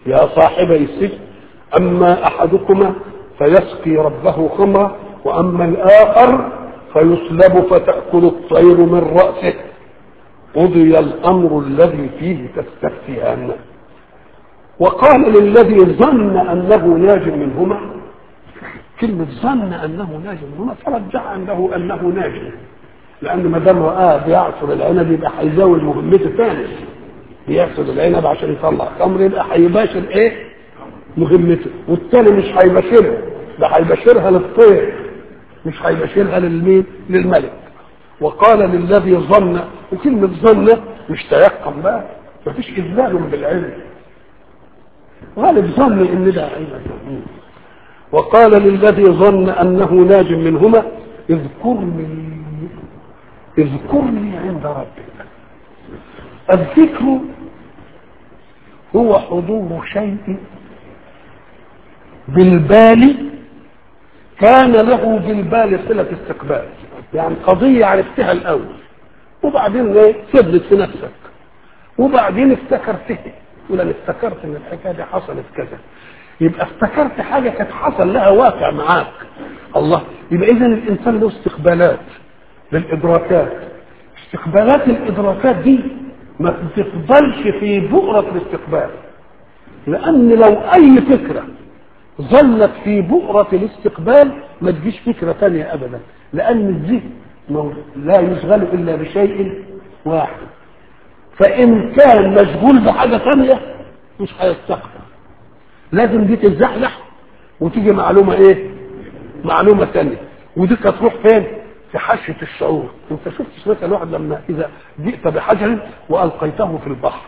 يا صاحبي السجن أما أحدكما فيسقي ربه خمرا وأما الآخر فيصلب فتأكل الطير من رأسه قضي الأمر الذي فيه تستفتيان وقال للذي ظن أنه ناج منهما كلمة ظن أنه ناج منهما فرجع عنه أنه ناج لأن ما دام رآه بيعصر العنب يبقى هيزاول مهمته ثاني بيعصر العنب عشان يطلع تمر يبقى هيباشر إيه؟ مهمته والتاني مش هيباشرها ده هيباشرها للطير مش هيباشرها للمين؟ للملك وقال للذي ظن وكلمة ظن مش تيقن بقى مفيش إذلال بالعلم غالب ظن إن ده علم وقال للذي ظن أنه ناج منهما اذكرني اذكرني عند ربك الذكر هو حضور شيء بالبال كان له بالبال صلة استقبال يعني قضية عرفتها الأول وبعدين ايه فضلت في نفسك وبعدين افتكرتها يقول انا افتكرت ان الحكايه دي حصلت كذا يبقى افتكرت حاجه كانت حصل لها واقع معاك الله يبقى اذا الانسان له استقبالات للادراكات استقبالات الادراكات دي ما بتفضلش في بؤرة الاستقبال لان لو اي فكرة ظلت في بؤرة الاستقبال ما تجيش فكرة ثانية ابدا لان الذهن لا يشغل الا بشيء واحد فان كان مشغول بحاجة ثانية مش هيستقبل لازم دي تتزحزح وتيجي معلومة ايه معلومة ثانية ودي هتروح فين في حشة الشعور انت شفت مثلا الواحد لما اذا جئت بحجر والقيته في البحر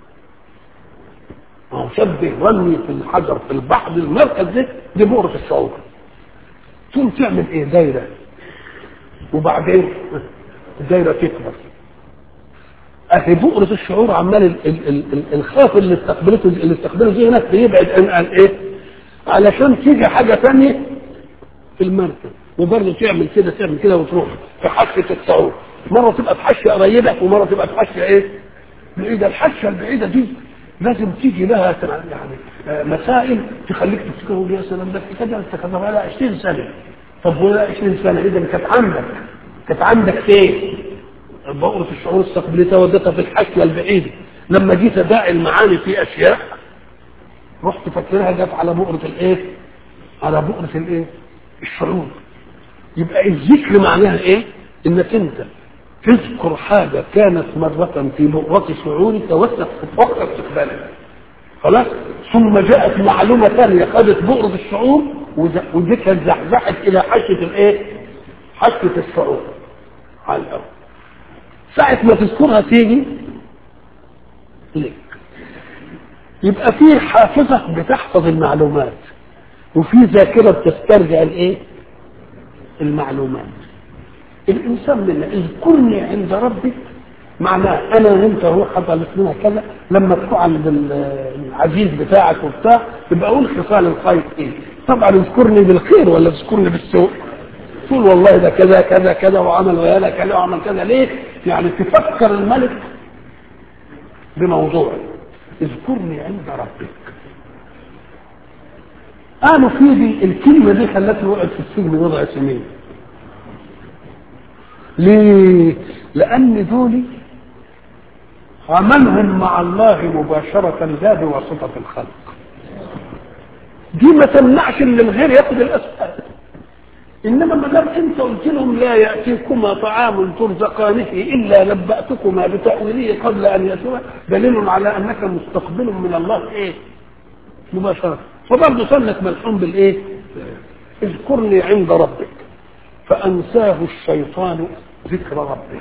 هو شبه رمي في الحجر في البحر المركز ده دي بؤرة الشعور ثم تعمل ايه دايرة وبعدين الدايرة تكبر اهي بؤرة الشعور عمال ال- ال- ال- ال- الخاف اللي استقبلته اللي استقبله ذهنك بيبعد عن عن ايه؟ علشان تيجي حاجة ثانية في المركز وبرضه تعمل كده تعمل كده وتروح في حشة الشعور مرة تبقى في حشة قريبة ومرة تبقى في حشة ايه؟ بعيدة الحشة البعيدة دي لازم تيجي لها يعني آه، مسائل تخليك تفتكر يا سلام ده كده انت كده بقى 20 سنة طب ولا 20 سنة اذا كانت عندك كانت عندك فين؟ بؤرة الشعور استقبلتها ودتها في الحكية البعيدة لما جيت اداعي المعاني في اشياء رحت فاكرها جت على بؤرة الايه؟ على بؤرة الايه؟ الشعور يبقى الذكر معناها ايه؟ انك انت تذكر حاجة كانت مرة في بؤرة شعورك وقت وقت استقبالك خلاص ثم جاءت معلومة ثانية خدت بؤرة الشعور وز- وذكرت زحزحت إلى حشة الإيه؟ حشة الشعور على الأول ساعة ما تذكرها تيجي لك يبقى في حافظة بتحفظ المعلومات وفي ذاكرة بتسترجع الايه؟ المعلومات الانسان منا اذكرني عند ربك معناه انا وانت روح حصلت لنا كذا لما تروح عند ال- العزيز بتاعك وبتاع يبقى قول خصال الخير ايه طبعا اذكرني بالخير ولا تذكرني بالسوء تقول والله ده كذا كذا كذا وعمل ويانا كذا وعمل كذا ليه؟ يعني تفكر الملك بموضوع اذكرني عند ربك قالوا في دي الكلمة دي خلتني وقعت في السجن بضع سنين ليه؟ لأن دول عملهم مع الله مباشرة لا بواسطة الخلق دي ما تمنعش ان الغير ياخد الاسباب انما ما دام انت قلت لهم لا ياتيكما طعام ترزقانه الا نباتكما بتاويله قبل ان ياتوا دليل على انك مستقبل من الله ايه؟ مباشره فبرضه سنك ملحوم بالايه؟ اذكرني عند ربك فانساه الشيطان ذكر ربه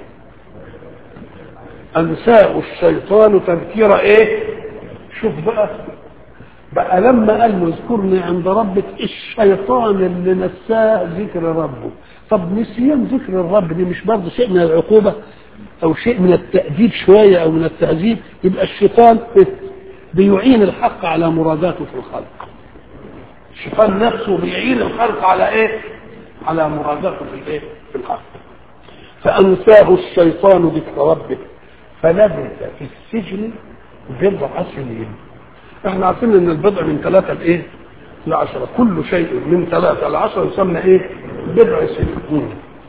انساه الشيطان تذكير ايه؟ شوف بقى بقى لما قال له اذكرني عند ربك الشيطان اللي نساه ذكر ربه طب نسيان ذكر الرب دي مش برضه شيء من العقوبة او شيء من التأديب شوية او من التهذيب يبقى الشيطان بيعين الحق على مراداته في الخلق الشيطان نفسه بيعين الخلق على ايه على مراداته في الايه في الخلق فأنساه الشيطان ذكر ربه فلبث في السجن بضع سنين احنا عارفين ان البضع من ثلاثة لايه؟ لعشرة كل شيء من ثلاثة لعشرة يسمى ايه؟ بضع سنين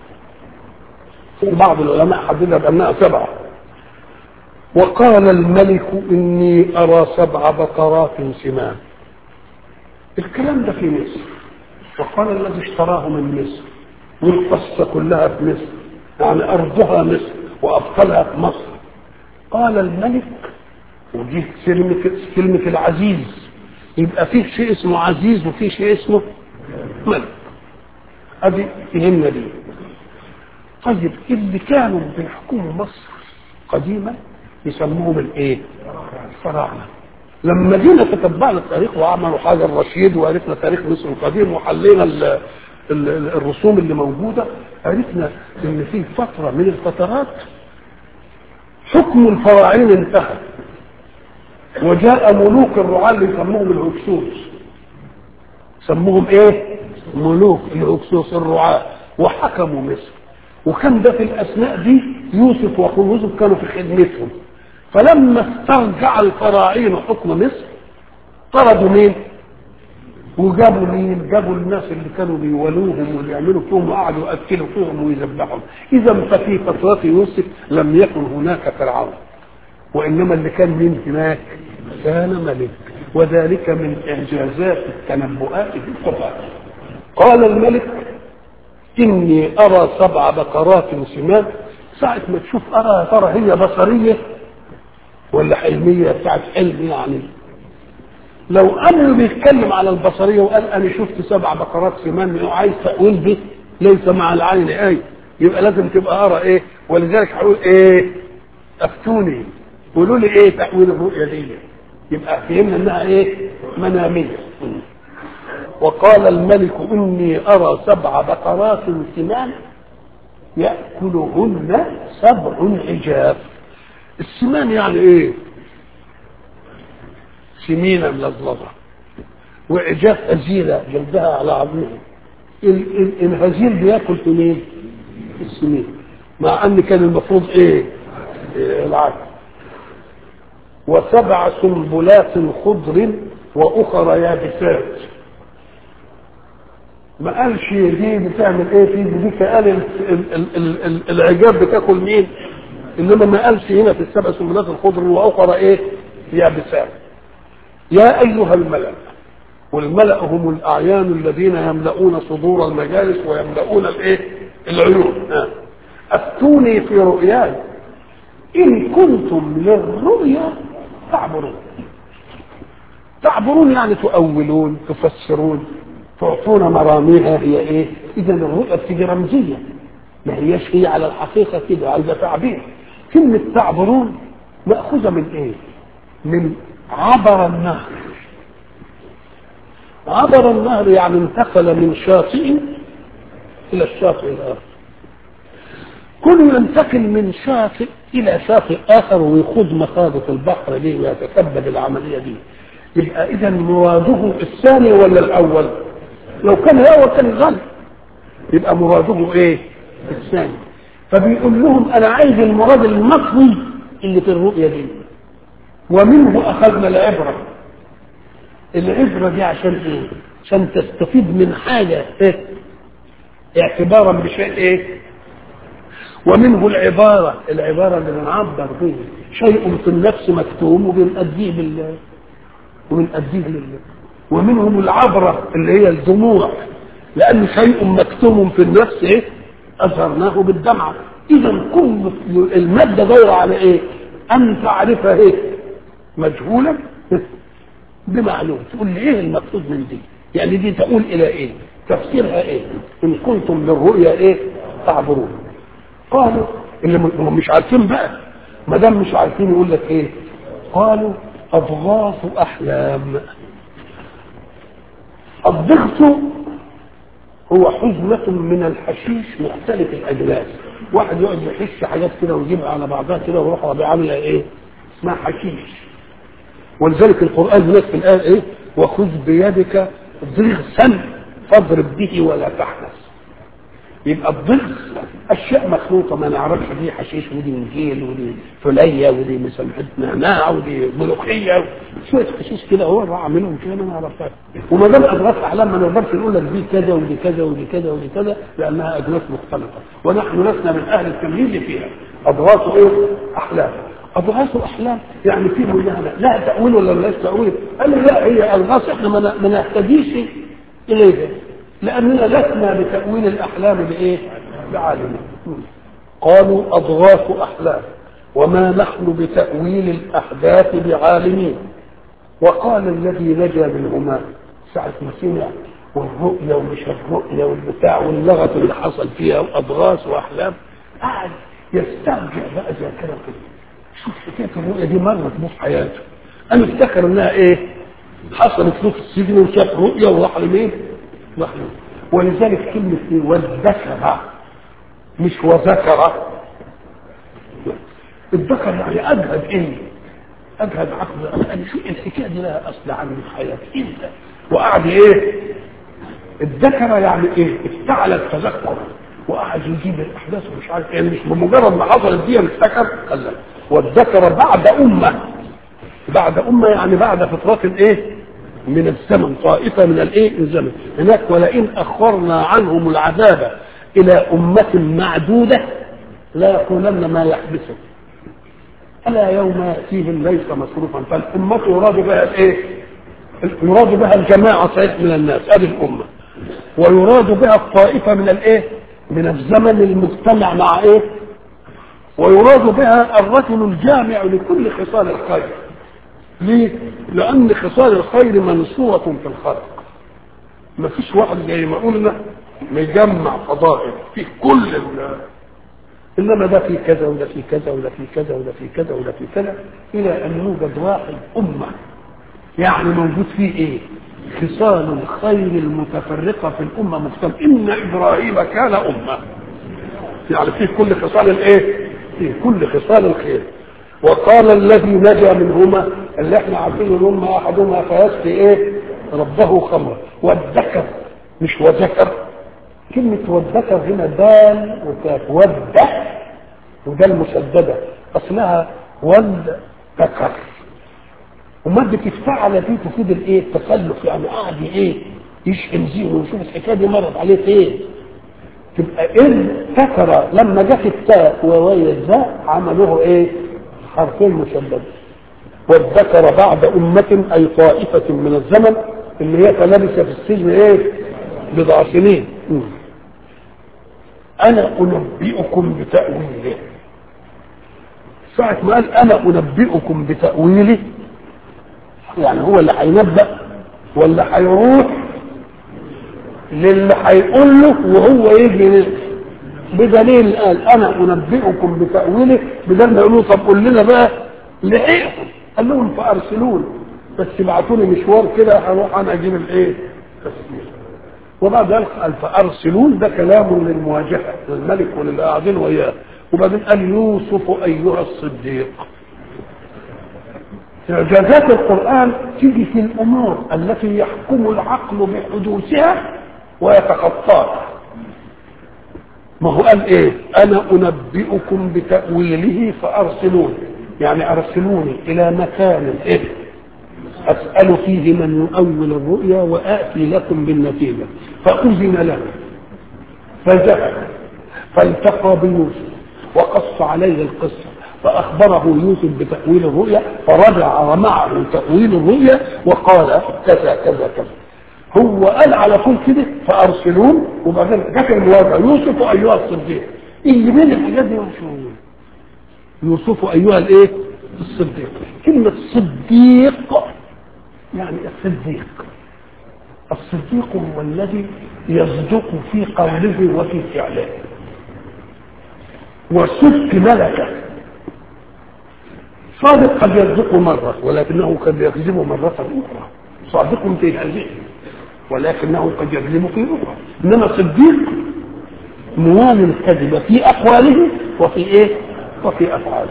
بعض العلماء حددها بانها سبعة وقال الملك اني ارى سبع بقرات سمان الكلام ده في مصر وقال الذي اشتراه من مصر والقصة كلها في مصر يعني أرضها مصر وأبطالها في مصر قال الملك ودي كلمة كلمة العزيز يبقى فيه شيء اسمه عزيز وفيه شيء اسمه ملك ادي فهمنا دي طيب اللي كانوا بيحكموا مصر قديما يسموهم الايه؟ الفراعنه لما جينا تتبعنا التاريخ وعملوا حاجه الرشيد وعرفنا تاريخ مصر القديم وحلينا ال ال الرسوم اللي موجوده عرفنا ان في فتره من الفترات حكم الفراعين انتهى وجاء ملوك الرعاة اللي يسموهم الهكسوس سموهم ايه؟ ملوك الهكسوس الرعاة وحكموا مصر وكان ده في الاثناء دي يوسف واخوه يوسف كانوا في خدمتهم فلما استرجع الفراعين حكم مصر طردوا مين؟ وجابوا مين؟ جابوا الناس اللي كانوا بيولوهم ويعملوا فيهم وقعدوا ياكلوا فيهم ويذبحهم، اذا ففي فترة يوسف لم يكن هناك فرعون وانما اللي كان مين هناك؟ كان ملك وذلك من اعجازات التنبؤات في القران. قال الملك اني ارى سبع بقرات سمان ساعة ما تشوف ارى يا ترى هي بصرية ولا حلمية بتاعت حلم يعني لو انه بيتكلم على البصرية وقال انا شفت سبع بقرات سمان وعايز تأويل به ليس مع العين اي يبقى لازم تبقى ارى ايه ولذلك هقول ايه افتوني قولوا لي ايه تأويل الرؤيا دي يبقى فهمنا انها ايه منامية وقال الملك اني ارى سبع بقرات سمان ياكلهن سبع عجاف السمان يعني ايه سمينه ملظلظه وعجاف هزيله جلدها على عظمها ال- ال- الهزيل بياكل في مين؟ السمين مع ان كان المفروض ايه؟ إيه العكس وسبع سنبلات خضر واخر يابسات ما قالش دي بتعمل ايه في دي قال ال- ال- ال- ال- ال- العجاب بتاكل مين انما ما قالش هنا في السبع سنبلات الخضر واخرى ايه يابسات يا ايها الملأ والملأ هم الاعيان الذين يملؤون صدور المجالس ويملؤون الايه العيون آه. افتوني في رؤياي ان كنتم للرؤيا تعبرون تعبرون يعني تؤولون تفسرون تعطون مراميها هي ايه اذا الرؤيا بتيجي رمزيه ما هياش هي على الحقيقه كده عايزه تعبير كلمه تعبرون ماخوذه من ايه من عبر النهر عبر النهر يعني انتقل من شاطئ الى الشاطئ الاخر كل ينتقل من شاطئ الى شاطئ اخر ويخوض مخاضة البحر دي ويتكبد العمليه دي يبقى اذا مراده الثاني ولا الاول لو كان الاول كان غلط يبقى مراده ايه الثاني فبيقول لهم انا عايز المراد المصري اللي في الرؤيه دي ومنه اخذنا العبره العبره دي عشان ايه عشان تستفيد من حاجه ايه اعتبارا بشيء ايه ومنه العبارة العبارة اللي بنعبر به شيء في النفس مكتوم وبنأديه بال وبنأديه لل ومنهم العبرة اللي هي الدموع لأن شيء مكتوم في النفس إيه؟ أظهرناه بالدمعة إذا كل المادة دايرة على إيه؟ أن تعرفها إيه؟ مجهولا بمعلوم تقول لي إيه المقصود من دي؟ يعني دي تقول إلى إيه؟ تفسيرها إيه؟ إن كنتم للرؤيا إيه؟ تعبرون قالوا اللي م- مش عارفين بقى ما دام مش عارفين يقول لك ايه قالوا اضغاث احلام الضغط هو حزمة من الحشيش مختلف الأجناس واحد يقعد يحش حاجات كده ويجيبها على بعضها كده ويروح ربيع عاملها ايه اسمها حشيش ولذلك القرآن هناك في الآية ايه وخذ بيدك ضغثا فاضرب به ولا تحنث يبقى الضد اشياء مخلوطه ما نعرفش دي حشيش ودي نجيل ودي فليه ودي مسامحه نعناع ودي ملوخيه شويه حشيش كده هو راح عاملهم كده ما نعرفهاش وما دام اجناس احلام ما نقدرش نقول لك دي كذا ودي كذا ودي كذا ودي كذا لانها اجناس مختلطه ونحن لسنا من اهل التمييز فيها اضغاث ايه؟ احلام اضغاث احلام يعني في منها لا تاويل ولا لا تاويل قال لي لا هي الغاث احنا ما نهتديش اليها لأننا لسنا بتأويل الأحلام بإيه؟ بعالمين قالوا أضغاث أحلام وما نحن بتأويل الأحداث بعالمين وقال الذي نجا منهما ساعة ما سمع والرؤيا ومش الرؤيا والبتاع واللغط اللي حصل فيها وأضغاث وأحلام قعد يسترجع بقى ذاكرته شوف حكاية الرؤيا دي مرت مو في حياته أنا افتكر إنها إيه؟ حصلت له في السجن وشاف رؤيا وراح لمين؟ محمود ولذلك كلمة ايه والذكر مش وذكر الذكر يعني أجهد إيه؟ أجهد عقل أنا شو الحكاية دي لها أصل عندي في حياتي إيه وقعد إيه؟ الذكر يعني إيه؟ افتعل التذكر وقعد يجيب الأحداث ومش عارف إيه مش بمجرد ما حصلت دي افتكر قال لا والذكر بعد أمة بعد أمة يعني بعد فترات إيه؟ من الزمن طائفة من الايه الزمن هناك ولئن أخرنا عنهم العذاب إلى أمة معدودة لا يقولن ما يحبسه ألا يوم يأتيهم ليس مصروفا فالأمة يراد بها الإيه؟ يراد بها الجماعة صحيح من الناس هذه الأمة ويراد بها الطائفة من الإيه؟ من الزمن المجتمع مع إيه؟ ويراد بها الرجل الجامع لكل خصال الخير ليه؟ لأن خصال الخير منصورة في الخلق ما فيش واحد زي ما قلنا مجمع فضائل في كل ال إنما ده في كذا وده في كذا وده في كذا وده في كذا وده في كذا إلى أن يوجد واحد أمة يعني موجود فيه إيه؟ خصال الخير المتفرقة في الأمة مجتمع إن إبراهيم كان أمة يعني فيه كل خصال الإيه؟ فيه كل خصال الخير وقال الذي نجا منهما اللي احنا عارفين ان هم احدهما فيسقي ايه ربه خمرا والذكر مش وذكر كلمة والذكر هنا دال وكاف والذ ودال مسددة أصلها والذكر ومادة افتعل دي تفيد الايه التخلف يعني قاعد ايه يشحن ذهنه ويشوف الحكايه دي مرت عليه فين تبقى إذ ذكر لما جت التاء وواي الذاء عملوه ايه حرفين مشددين والذكر بعد أمة أي طائفة من الزمن اللي هي فلبث في السجن إيه؟ بضع سنين أنا أنبئكم بتأويله ساعة ما قال أنا أنبئكم بتأويله يعني هو اللي هينبأ ولا هيروح للي هيقول له وهو يجي بدليل قال انا انبئكم بتاويله بدل ما يقولوا طب قول لنا بقى لحقهم قال لهم فارسلون بس ابعتوا لي مشوار كده هروح انا اجيب الايه؟ التسليم وبعد ذلك قال فارسلون ده كلام للمواجهه للملك وللي قاعدين وياه وبعدين قال يوسف ايها الصديق إعجازات القرآن تيجي في الأمور التي يحكم العقل بحدوثها ويتخطاها ما هو قال ايه انا انبئكم بتاويله فارسلوني يعني ارسلوني الى مكان ايه اسال فيه من يؤول الرؤيا واتي لكم بالنتيجه فاذن له فذهب فالتقى بيوسف وقص عليه القصه فاخبره يوسف بتاويل الرؤيا فرجع معه تاويل الرؤيا وقال كذا كذا كذا هو قال على طول كده فارسلون وبعدين جت المواجهه يوسف ايها الصديق اللي بين الحاجات دي مش يوسف ايها الايه؟ الصديق كلمه صديق يعني الصديق الصديق هو الذي يصدق في قوله وفي فعله وصدق ملكه صادق قد يصدق مرة ولكنه قد يكذب مرة أخرى صادق في هذه ولكنه قد يكذب في أخرى إنما صديق موان الكذب في أقواله وفي إيه؟ وفي أفعاله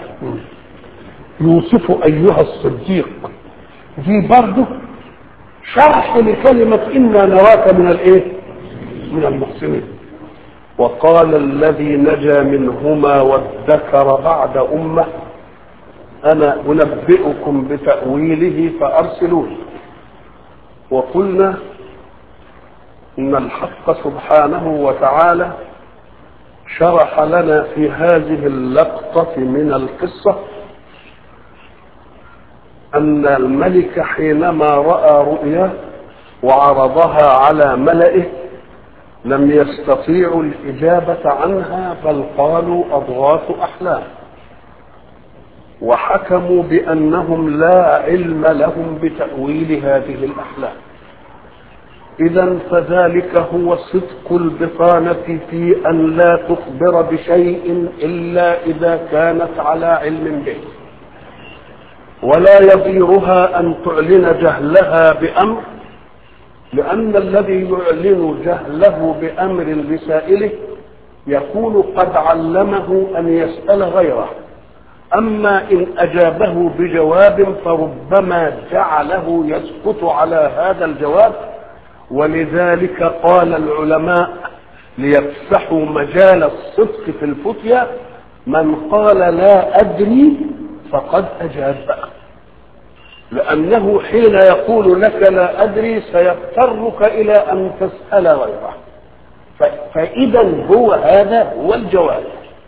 يوسف أيها الصديق دي برضه شرح لكلمة إنا نراك من الإيه؟ من المحسنين وقال الذي نجا منهما وادكر بعد أمة أنا أنبئكم بتأويله فأرسلوني وقلنا إن الحق سبحانه وتعالى شرح لنا في هذه اللقطة من القصة أن الملك حينما رأى رؤيا وعرضها على ملئه لم يستطيعوا الإجابة عنها بل قالوا أضغاث أحلام وحكموا بأنهم لا علم لهم بتأويل هذه الأحلام إذا فذلك هو صدق البطانة في أن لا تخبر بشيء إلا إذا كانت على علم به ولا يضيرها أن تعلن جهلها بأمر لأن الذي يعلن جهله بأمر لسائله يكون قد علمه أن يسأل غيره أما إن أجابه بجواب فربما جعله يسقط على هذا الجواب ولذلك قال العلماء ليفسحوا مجال الصدق في الفتيا من قال لا أدري فقد أجاب لأنه حين يقول لك لا أدري سيضطرك إلى أن تسأل غيره فإذا هو هذا هو الجواب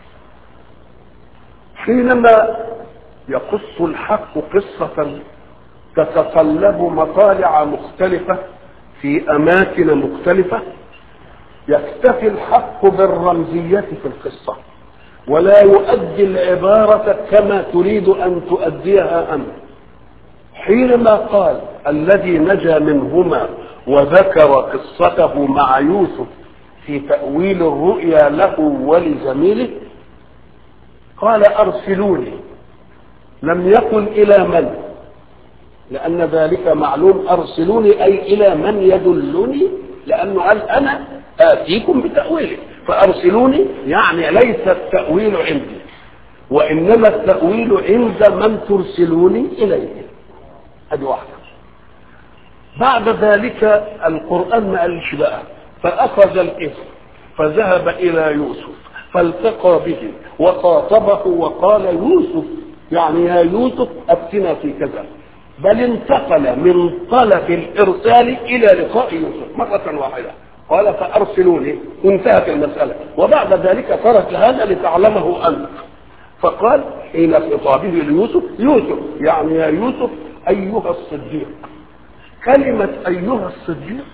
حينما يقص الحق قصة تتطلب مطالع مختلفة في أماكن مختلفة يكتفي الحق بالرمزية في القصة ولا يؤدي العبارة كما تريد أن تؤديها أنت حينما قال الذي نجا منهما وذكر قصته مع يوسف في تأويل الرؤيا له ولزميله قال أرسلوني لم يقل إلى من لأن ذلك معلوم أرسلوني أي إلى من يدلني لأنه قال أنا آتيكم بتأويله فأرسلوني يعني ليس التأويل عندي وإنما التأويل عند من ترسلوني إليه هذه واحدة بعد ذلك القرآن ما قالش بقى فأخذ الإثم فذهب إلى يوسف فالتقى به وخاطبه وقال يوسف يعني يا يوسف أفتنا في كذا بل انتقل من طلب الإرسال إلى لقاء يوسف مرة واحدة قال فأرسلوني انتهت المسألة وبعد ذلك ترك هذا لتعلمه أنت فقال حين خطابه ليوسف يوسف يعني يا يوسف أيها الصديق كلمة أيها الصديق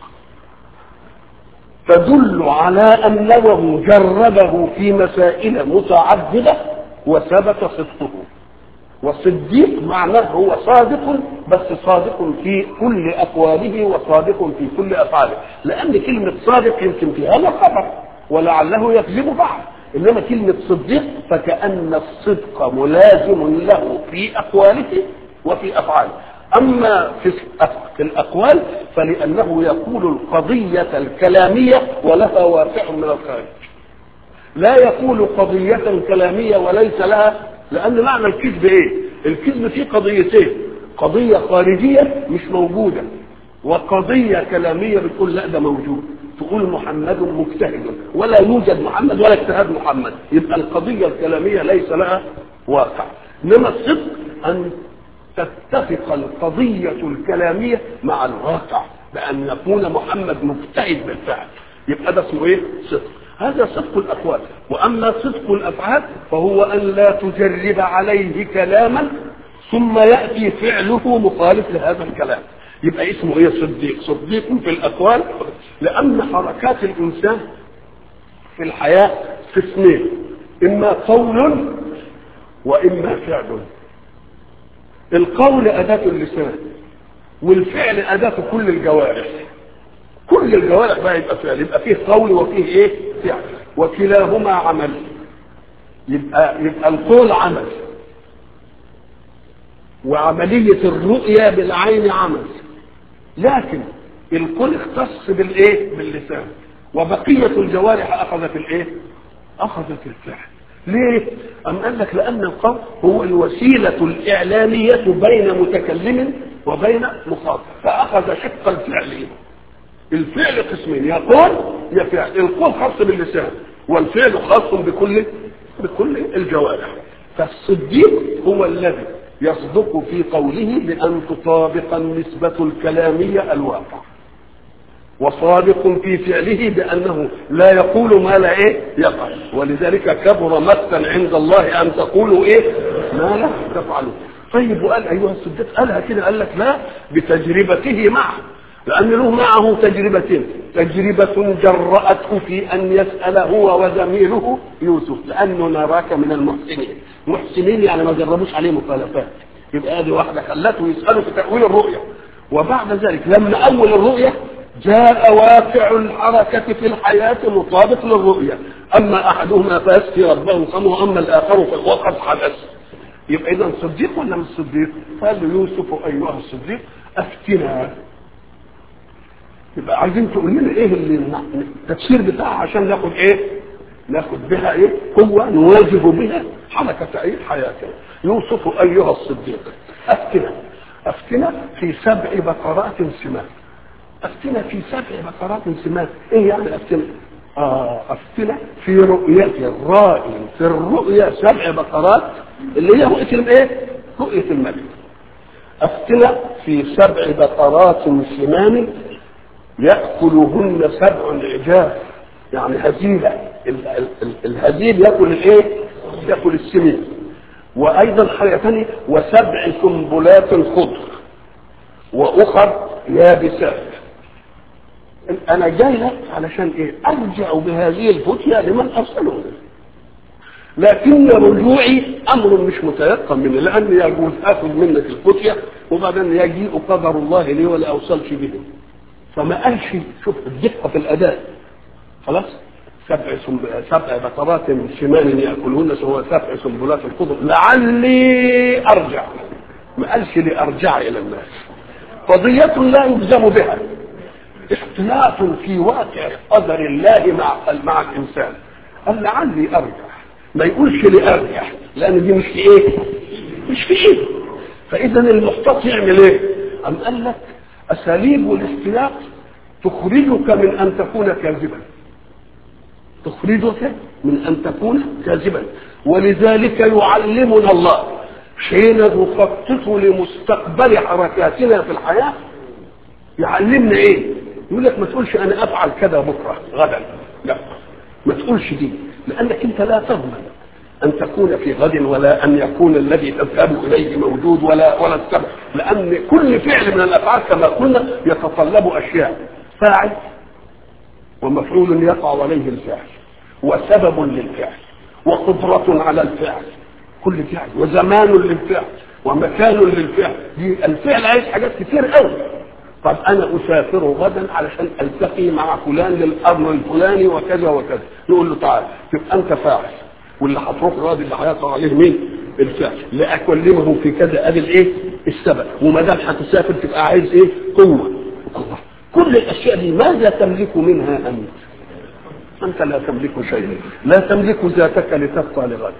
تدل على أنه جربه في مسائل متعددة وثبت صدقه والصديق معناه هو صادق بس صادق في كل أقواله وصادق في كل أفعاله لأن كلمة صادق يمكن في هذا خبر ولعله يكذب بعض إنما كلمة صديق فكأن الصدق ملازم له في أقواله وفي أفعاله أما في في الأقوال فلأنه يقول القضية الكلامية ولها واقع من الخارج لا يقول قضية كلامية وليس لها لأن معنى الكذب إيه؟ الكذب فيه قضيتين قضية خارجية مش موجودة وقضية كلامية بتقول لا ده موجود تقول محمد مجتهد ولا يوجد محمد ولا اجتهاد محمد يبقى القضية الكلامية ليس لها واقع إنما الصدق أن تتفق القضية الكلامية مع الواقع بأن يكون محمد مجتهد بالفعل يبقى ده اسمه ايه؟ صدق هذا صدق الأقوال وأما صدق الأفعال فهو أن لا تجرب عليه كلاما ثم يأتي فعله مخالف لهذا الكلام يبقى اسمه ايه صديق صديق في الأقوال لأن حركات الإنسان في الحياة قسمين إما قول وإما فعل القول أداة اللسان والفعل أداة كل الجوارح كل الجوارح بقى يبقى فعل يبقى فيه قول وفيه ايه فعل وكلاهما عمل يبقى يبقى القول عمل وعملية الرؤية بالعين عمل لكن القول اختص بالايه باللسان وبقية الجوارح أخذت الايه أخذت الفعل ليه؟ أم قال لك لأن القول هو الوسيلة الإعلامية بين متكلم وبين مخاطب فأخذ شق الفعل الفعل قسمين يا قول يا فعل القول خاص باللسان والفعل خاص بكل بكل الجوارح فالصديق هو الذي يصدق في قوله بأن تطابق النسبة الكلامية الواقع وصادق في فعله بأنه لا يقول ما لا إيه يقع ولذلك كبر مقتا عند الله أن تقولوا إيه ما لا تفعلوا طيب وقال أيها الصديق قالها كده قال لك لا بتجربته معه لأن له معه تجربتين تجربة جرأته في أن يسأل هو وزميله يوسف لأنه نراك من المحسنين محسنين يعني ما جربوش عليه مخالفات يبقى هذه واحدة خلته يسأله في تأويل الرؤية وبعد ذلك لما أول الرؤية جاء واقع الحركة في الحياة مطابق للرؤية أما أحدهما فيسقي ربه صمه أما الآخر فوقد حدث يبقى إذا صديق ولا مش صديق؟ قال له يوسف أيها الصديق أفتنا يبقى عايزين تقول لنا ايه اللي التفسير بتاعها عشان ناخد ايه ناخد بها ايه قوة نواجه بها حركة ايه حياتنا يوسف ايها الصديق افتنا افتنا في سبع بقرات سمان افتنا في سبع بقرات سمان ايه يعني افتنا آه افتنا في رؤية الرائي في الرؤيا سبع بقرات اللي هي رؤية الايه رؤية الملك افتنا في سبع بقرات سمان يأكلهن سبع عجاف يعني هزيلة الهزيل يأكل الايه يأكل السمين وأيضا حاجة ثانية وسبع سنبلات خضر وأخر يابسات أنا جاي لك علشان إيه أرجع بهذه الفتية لمن أرسله لكن رجوعي أمر مش متيقن مني لأن يجوز آخذ منك الفتية وبعدين يجيء قدر الله لي ولا أوصلش به فما قالش شوف الدقه في الاداء خلاص سبع سبع بقرات شمال ياكلهن سواء سبع سنبلات الخضر لعلي ارجع ما قالش لارجع الى الناس قضية لا يلزم بها اختلاف في واقع قدر الله مع مع الانسان قال لعلي ارجع ما يقولش لارجع لان دي مش في ايه مش في ايه فاذا المحتاط يعمل ايه ام قال لك أساليب الاختلاق تخرجك من أن تكون كاذبا تخرجك من أن تكون كاذبا ولذلك يعلمنا الله حين نخطط لمستقبل حركاتنا في الحياة يعلمنا ايه يقول لك ما تقولش انا افعل كذا بكره غدا لا ما تقولش دي لانك انت لا تضمن ان تكون في غد ولا ان يكون الذي تذهب اليه موجود ولا ولا السبب لان كل فعل من الافعال كما قلنا يتطلب اشياء فاعل ومفعول يقع عليه الفعل وسبب للفعل وقدرة على الفعل كل فعل وزمان للفعل ومكان للفعل دي الفعل عايز حاجات كتير قوي طب انا اسافر غدا علشان التقي مع فلان للامر الفلاني وكذا وكذا نقول له تعال تبقى انت فاعل واللي هتروح الراجل اللي هيقع عليه مين؟ الفعل لاكلمه في كذا ادي الايه؟ السبب وما دام هتسافر تبقى عايز ايه؟ قوه الله كل الاشياء دي ماذا تملك منها انت؟ انت لا تملك شيئا لا تملك ذاتك لتبقى لغد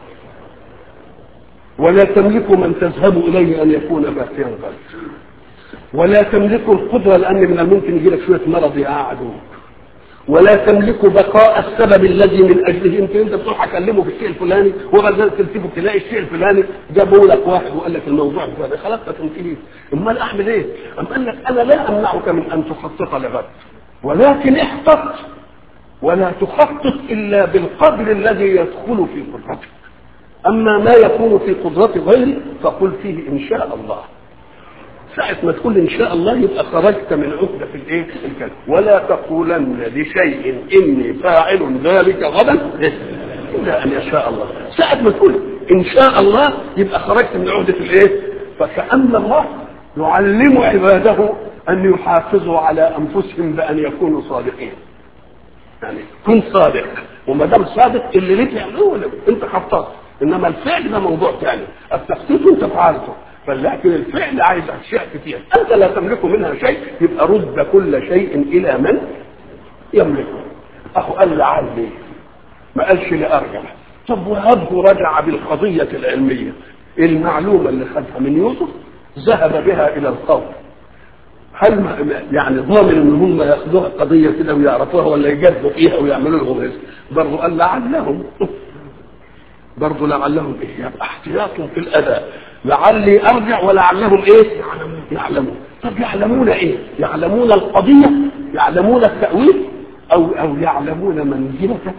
ولا تملك من تذهب اليه ان يكون باقيا غد ولا تملك القدره لان من الممكن يجي لك شويه مرض يقعدوك ولا تملك بقاء السبب الذي من اجله يمكن انت بتروح اكلمه في الشيء الفلاني وبعد ذلك تلتفت تلاقي الشيء الفلاني جابوا لك واحد وقال لك الموضوع كذا خلاص تنتهي امال اعمل ايه؟ أم قال لك انا لا امنعك من ان تخطط لغد ولكن احتط ولا تخطط الا بالقدر الذي يدخل في قدرتك اما ما يكون في قدرة غيري فقل فيه ان شاء الله ساعة ما تقول إن شاء الله يبقى خرجت من عقدة في الإيه؟ الكلام ولا تقولن لشيء إني فاعل ذلك غدا إلا أن يشاء الله ساعة ما تقول إن شاء الله يبقى خرجت من عقدة الإيه؟ فكأن الله يعلم عباده أن يحافظوا على أنفسهم بأن يكونوا صادقين يعني كن صادق وما دام صادق اللي ليك يعملوه انت خططت انما الفعل ده موضوع ثاني التخطيط انت فعلته فلكن الفعل عايز اشياء كتير انت لا تملك منها شيء يبقى رد كل شيء الى من يملكه اخو قال لعلي ما قالش لارجع طب وهبه رجع بالقضية العلمية المعلومة اللي خدها من يوسف ذهب بها الى القوم هل ما- يعني ضامن ان هم ياخذوها قضيه كده ويعرفوها ولا يجادلوا فيها ويعملوا لهم رزق برضه قال لعلهم برضه لعلهم ايه يبقى احتياط في الاداء لعلي ارجع ولعلهم ايه يعلمون طب يعلمون ايه يعلمون القضيه يعلمون التاويل او او يعلمون منزلتك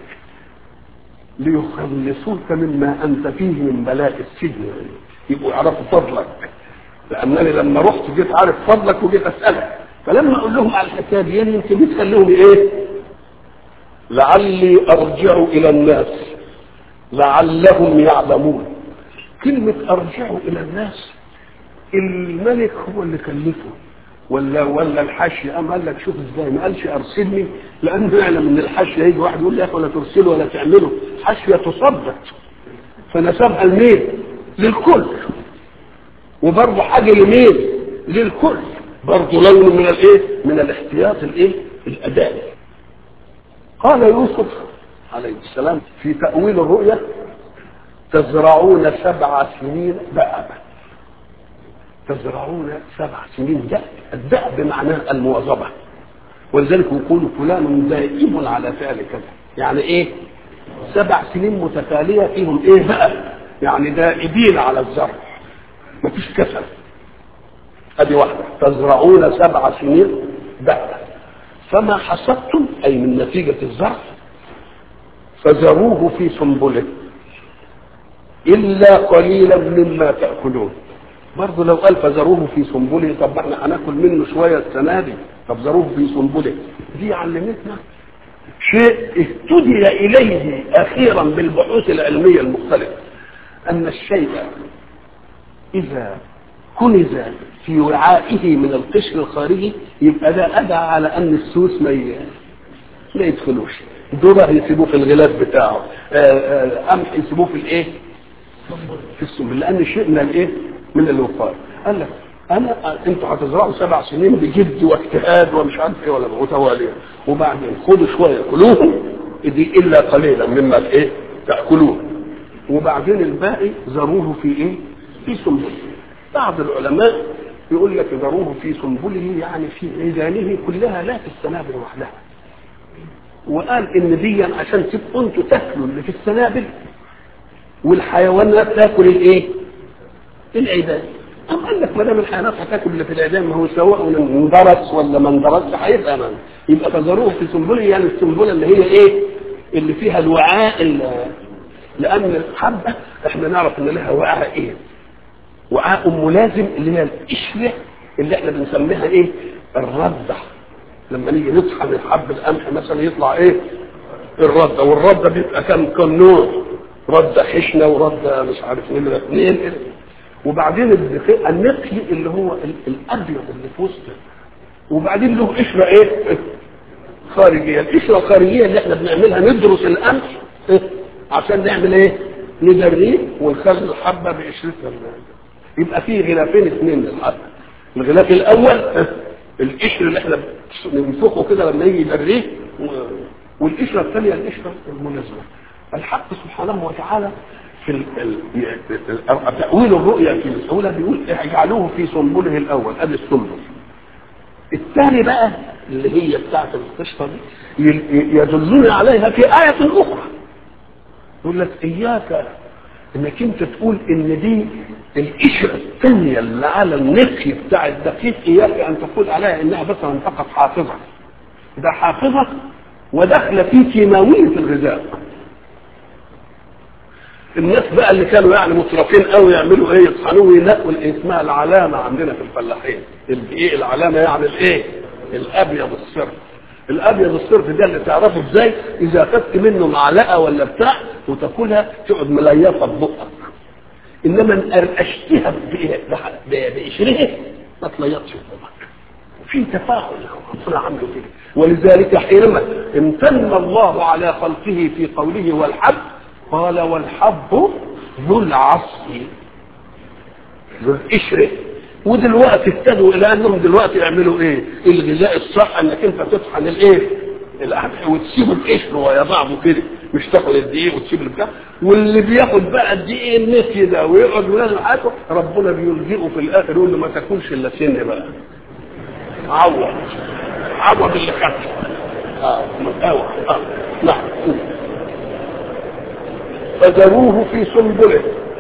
ليخلصوك مما انت فيه من بلاء السجن يبقوا يعرفوا فضلك لانني لما رحت جيت عارف فضلك وجيت اسالك فلما اقول لهم على الحكايه دي يمكن يتخلوهم ايه لعلي ارجع الى الناس لعلهم يعلمون كلمة أرجعوا إلى الناس الملك هو اللي كلفه ولا ولا الحشي قام قال لك شوف ازاي ما قالش ارسلني لانه يعلم ان الحشي هيجي واحد يقول لي يا اخي ولا ترسله ولا تعمله حشيه تصدق فنسبها لمين؟ للكل وبرضه حاجه لمين؟ للكل برضه لون من الايه؟ من الاحتياط الايه؟ الادائي قال يوسف عليه السلام في تأويل الرؤيا تزرعون سبع سنين دأبا تزرعون سبع سنين دأب الدأب بمعناه المواظبة ولذلك يقول فلان دائم على فعل كذا يعني ايه سبع سنين متتالية فيهم ايه بقى يعني دائبين على الزرع مفيش كسل ادي واحدة تزرعون سبع سنين دأبا فما حصدتم اي من نتيجة الزرع فذروه في سنبله الا قليلا مما تاكلون برضه لو قال فذروه في سنبله طب ما احنا هناكل منه شويه السنه دي طب ذروه في سنبله دي علمتنا شيء اهتدي اليه اخيرا بالبحوث العلميه المختلفه ان الشيء اذا كنز في وعائه من القشر الخارجي يبقى ده ادعى على ان السوس ما ي- ما يدخلوش ذره يسيبوه في الغلاف بتاعه آه، آه، قمح يسيبوه في الايه في السنبل لان شيء من الايه من الوقايه قال لك انا انتوا هتزرعوا سبع سنين بجد واجتهاد ومش عارف ايه ولا متواليه وبعدين خدوا شويه كلوهم دي الا قليلا مما الايه تاكلون وبعدين الباقي ذروه في ايه في سنبله بعض العلماء يقول لك ذروه في سنبله يعني في عيدانه كلها لا في السنابل وحدها وقال ان دي عشان تبقوا انتوا تاكلوا اللي في السنابل والحيوانات تاكل الايه؟ العيدان. أم قال لك ما دام الحيوانات هتاكل اللي في العيدان ما هو سواء اندرس ولا ما اندرسش هيبقى من يبقى فذروه في سنبله يعني السنبله اللي هي ايه؟ اللي فيها الوعاء ال- لان الحبه احنا نعرف ان لها وعاء ايه؟ وعاء ملازم اللي هي القشره اللي احنا بنسميها ايه؟ الرده لما نيجي نطحن الحب القمح مثلا يطلع ايه؟ الرده والرده بيبقى كم كم نوع رده خشنه ورده مش عارف نمره اثنين وبعدين الدقيق- النقي اللي هو ال- الابيض اللي في وسط وبعدين له قشره ايه؟ خارجيه القشره الخارجيه اللي احنا بنعملها ندرس القمح إيه؟ عشان نعمل ايه؟ ندريه ونخلي الحبه بقشرتها يبقى فيه غلافين اثنين للحبه الغلاف الاول إيه؟ القشر اللي احنا ننفخه كده لما يجي يدريه و- والقشره الثانيه القشره المناسبه الحق سبحانه وتعالى في ال- ال- ال- تأويل الرؤيا في الأولى بيقول اجعلوه في سنبله الأول أدي السنبل الثاني بقى اللي هي بتاعت القشطة دي ي- يدلنا عليها في آية أخرى يقول لك إياك إنك أنت تقول إن دي القشرة الثانية اللي على النقي بتاع الدقيق إياك أن تقول عليها إنها مثلا فقط حافظة ده حافظة وداخلة في كيماوية الغذاء الناس بقى اللي كانوا يعني مترفين قوي يعملوا ايه يطحنوه وينقوا اللي اسمها العلامه عندنا في الفلاحين الايه العلامه يعني الايه الابيض الصرف الابيض الصرف ده اللي تعرفه ازاي اذا خدت منه معلقه ولا بتاع وتاكلها تقعد مليطه ببقك انما ان قرقشتها ب- ب- بقشرها ما تليطش في بقك في تفاعل ربنا عامله كده ولذلك حينما امتن الله على خلقه في قوله والحب قال والحب ذو العصف ذو القشر ودلوقتي ابتدوا الى انهم دلوقتي يعملوا ايه؟ الغذاء الصح انك انت تطحن الايه؟ القمح وتسيبه القشر ويا بعضه كده مش تاخد الدقيق وتسيب البتاع واللي بياخد بقى الدقيق النسي ده ويقعد ولازم حياته ربنا بيلجئه في الاخر يقول له ما تاكلش الا سن بقى عوض عوض اللي خدته اه مقاوح اه نعم فذروه في سنبله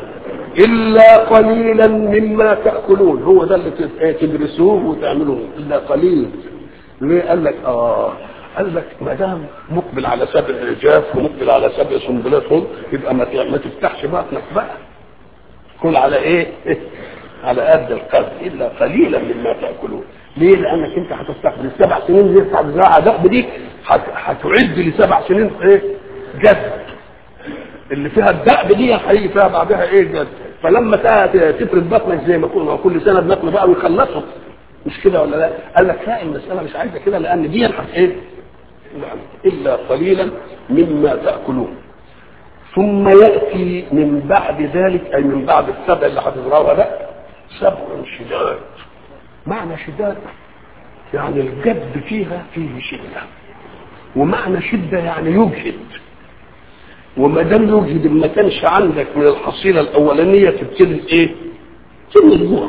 الا قليلا مما تاكلون هو ده اللي تدرسوه وتعملوه الا قليل ليه قال لك اه قال لك ما دام مقبل على سبع رجاف ومقبل على سبع سنبلات هم يبقى ما ما تفتحش بطنك بقى كل على ايه؟ على قد القدر الا قليلا مما تاكلون ليه؟ لانك انت هتستقبل السبع سنين دي بتاعت الزراعه دأب دي هتعد لسبع سنين ايه؟ جد اللي فيها الدأب دي هيجي فيها بعدها ايه جد فلما تفرد بطنك زي ما كنا كل سنه بناكل بقى ويخلصوا مش كده ولا لا؟ قال لك لا المساله مش عايزه كده لان دي ايه؟ الا قليلا مما تاكلون ثم ياتي من بعد ذلك اي من بعد السبع اللي هتزرعوها ده سبع شداد معنى شداد يعني الجد فيها فيه شده ومعنى شده يعني يجهد وما دام يجهد ما كانش عندك من الحصيله الاولانيه تبتدي ايه؟ تبتدي الجوع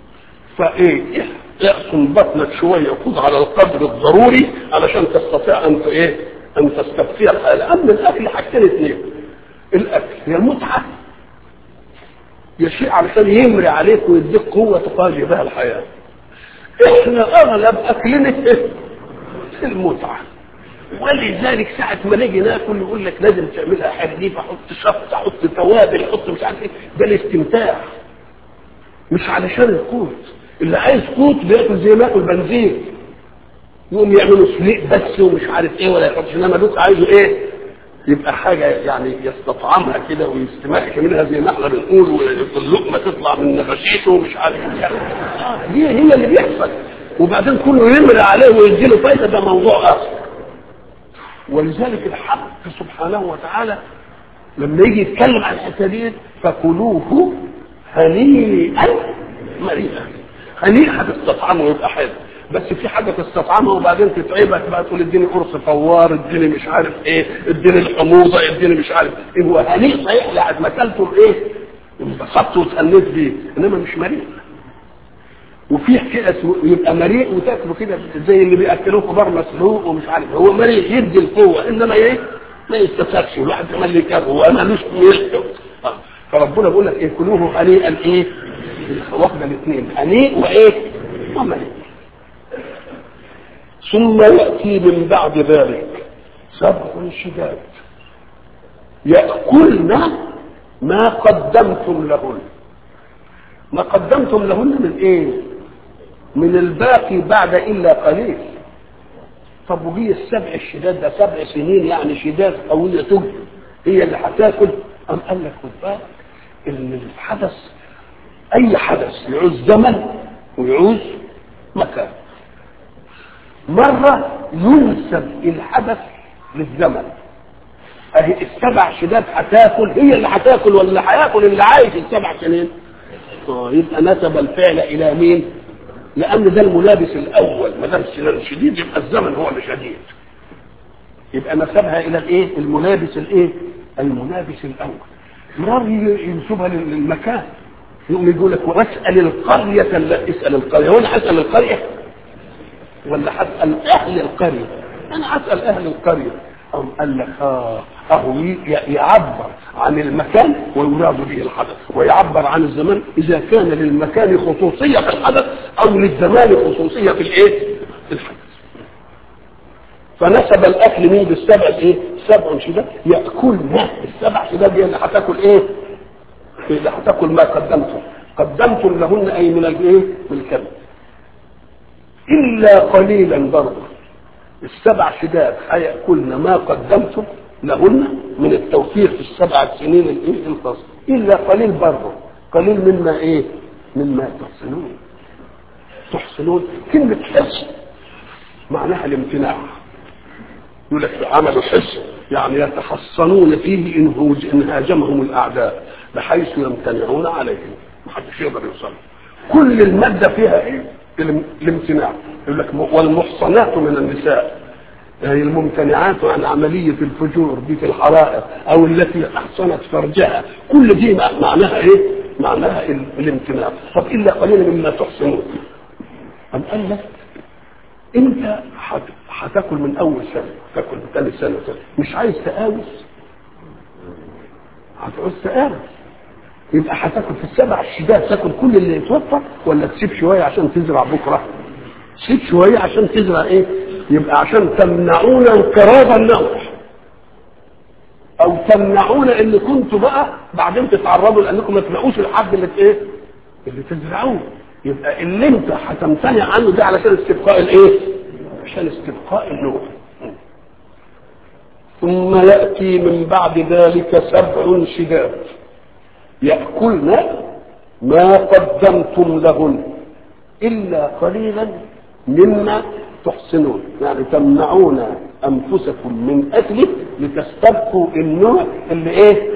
فايه اقسم بطنك شويه خذ على القدر الضروري علشان تستطيع ان ايه؟ ان تستبقي الحياه لان الاكل حاجتين اثنين الاكل هي المتعه يا شيء علشان يمري عليك ويديك قوه تقاضي بها الحياه احنا اغلب اكلنا المتعه ولذلك ساعة ما نيجي ناكل يقول لك لازم تعملها حريف حط شط حط توابل حط مش عارف ايه ده الاستمتاع مش علشان القوت اللي عايز قوت بياكل زي ما ياكل بنزين يقوم يعملوا سليق بس ومش عارف ايه ولا يحطش انما دوك عايزه ايه يبقى حاجة يعني يستطعمها كده ويستمعك منها زي ما احنا بنقول واللقمة تطلع من نفسيته ومش عارف ايه دي هي اللي بيحصل وبعدين كله يمري عليه ويديله فايدة ده موضوع آخر ولذلك الحق سبحانه وتعالى لما يجي يتكلم عن الحته فكلوه هنيئا مريئا هنيئا هتستطعمه ويبقى حلو بس في حاجه تستطعمها وبعدين تتعبك بقى تقول اديني قرص فوار اديني مش عارف ايه اديني الحموضه اديني مش عارف ايه هو هنيء صحيح لحد ما اكلته ايه انبسطت وتهنيت بيه انما مش مريء وفي كده يبقى مريء وتاكله كده زي اللي بياكلوه خضار مسلوق ومش عارف هو مريء يدي القوه انما ايه ما يستفادش الواحد كمان اللي كان هو مالوش ملح فربنا بيقول لك ايه كلوه هنيئا ايه واخده الاثنين هنيء وايه ومليء ثم ياتي من بعد ذلك سبع شداد ياكلن ما قدمتم لهن ما قدمتم لهن من ايه من الباقي بعد الا قليل طب وهي السبع الشداد ده سبع سنين يعني شداد قوية تجد هي اللي هتاكل أم قال لك خد بالك ان الحدث اي حدث يعوز زمن ويعوز مكان مرة ينسب الحدث للزمن اهي السبع شداد هتاكل هي اللي هتاكل ولا اللي هياكل اللي عايش السبع سنين اه يبقى نسب الفعل الى مين لان ده الملابس الاول ما دام شديد يبقى الزمن هو اللي شديد يبقى نسبها الى الايه الملابس الايه الملابس الاول مرار ينسبها للمكان يقوم يقول لك واسال القريه لا اسال القريه هو انا هسال القريه ولا هسال اهل القريه انا هسال اهل القريه أم قال لك اه اهو يعبر عن المكان ويراد به الحدث ويعبر عن الزمان اذا كان للمكان خصوصيه في الحدث او للزمان خصوصيه في الايه؟ في الحدث. فنسب الاكل مين بالسبع ايه؟ سبع شداد ياكلن السبع شداد دي اللي هتاكل ايه؟ اللي هتاكل ما قدمتم قدمتم لهن اي من الايه؟ من الكبد. الا قليلا برضه السبع شداد هيأكلن ما قدمتم لهن من التوفير في السبع سنين الايه الخاصة الا قليل برضه قليل مما ايه مما تحسنون تحسنون كلمة حس معناها الامتناع يقول لك عملوا حس يعني يتحصنون فيه إن, إن هاجمهم الأعداء بحيث يمتنعون عليهم محدش يقدر يوصل كل المادة فيها إيه؟ الامتناع يقول لك والمحصنات من النساء يعني الممتنعات عن عملية الفجور دي في الحرائق أو التي أحصنت فرجها كل دي معناها إيه؟ معناها الامتناع طب إلا قليلا مما تحسنون أم قال لك انت هتاكل من اول سنه تاكل من ثالث سنه وثالث. مش عايز تقاوس هتعوز تقاوس يبقى هتاكل في السبع الشداد تاكل كل اللي يتوفر ولا تسيب شويه عشان تزرع بكره تسيب شويه عشان تزرع ايه يبقى عشان تمنعون انقراض النوع او تمنعون اللي كنتوا بقى بعدين تتعرضوا لانكم ما تلاقوش الحب اللي ايه اللي تزرعوه يبقى اللي انت هتمتنع عنه ده علشان استبقاء الايه عشان استبقاء النوع ثم ياتي من بعد ذلك سبع شداد ياكلن ما قدمتم لهن الا قليلا مما تحسنون يعني تمنعون انفسكم من اكله لتستبقوا النوع اللي ايه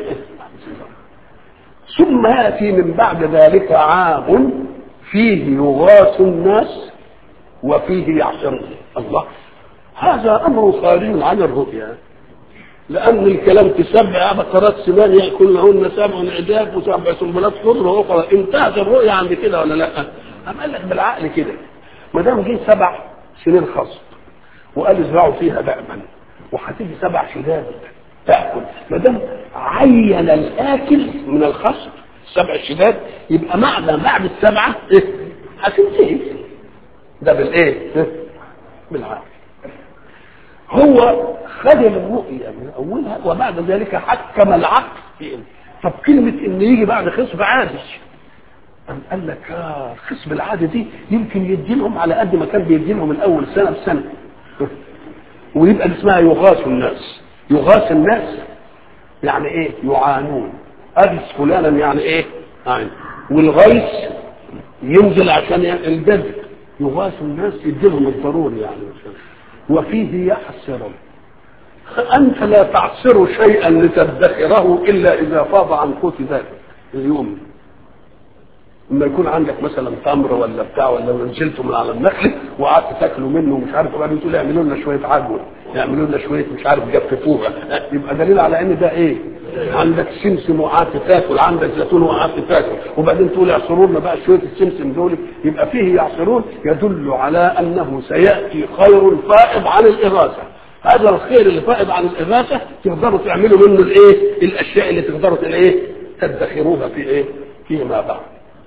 ثم ياتي من بعد ذلك عام فيه يغاث الناس وفيه يعصرون الله هذا امر خارج عن الرؤيا لان الكلام في سبع بقرات سمان ياكلهن سبع عجاف وسبع سنبلات خضر اخرى انتهت الرؤيا عند كده ولا لا؟ أم قال لك بالعقل كده ما دام جه سبع سنين خصب وقال ازرعوا فيها دأبا وهتيجي سبع شداد تاكل ما دام عين الاكل من الخصب سبع شداد يبقى معنى بعد السبعه ايه؟ هتنتهي ده بالايه؟ بالعقل هو خد الرؤية من أولها وبعد ذلك حكم العقل في إن. طب كلمة إن يجي بعد خصب عادي أم قال لك آه الخصب العادي دي يمكن يدي لهم على قد ما كان بيدي لهم الأول سنة بسنة ويبقى اسمها يغاث الناس يغاث الناس يعني إيه يعانون أغث فلانا يعني إيه يعني والغيث ينزل عشان الجذب يغاث الناس يدي لهم الضروري يعني عشان وفيه يحسر أنت لا تعصر شيئا لتدخره إلا إذا فاض عن قوت ذلك اليوم لما يكون عندك مثلا تمر ولا بتاع ولا نزلته من على النخل وقعدت تاكلوا منه ومش عارف وبعدين تقول اعملوا لنا شويه عجوه يعملوا لنا شويه مش عارف جففوها يبقى دليل على ان ده ايه؟ عندك سمسم وقعدت تاكل عندك زيتون وقعدت تاكل وبعدين تقول اعصروا لنا بقى شويه السمسم دول يبقى فيه يعصرون يدل على انه سياتي خير فائض عن الاغاثه هذا الخير اللي فائض عن الاغاثه تقدروا تعملوا منه الايه؟ الاشياء اللي تقدروا الايه؟ تدخروها في ايه؟ فيما بعد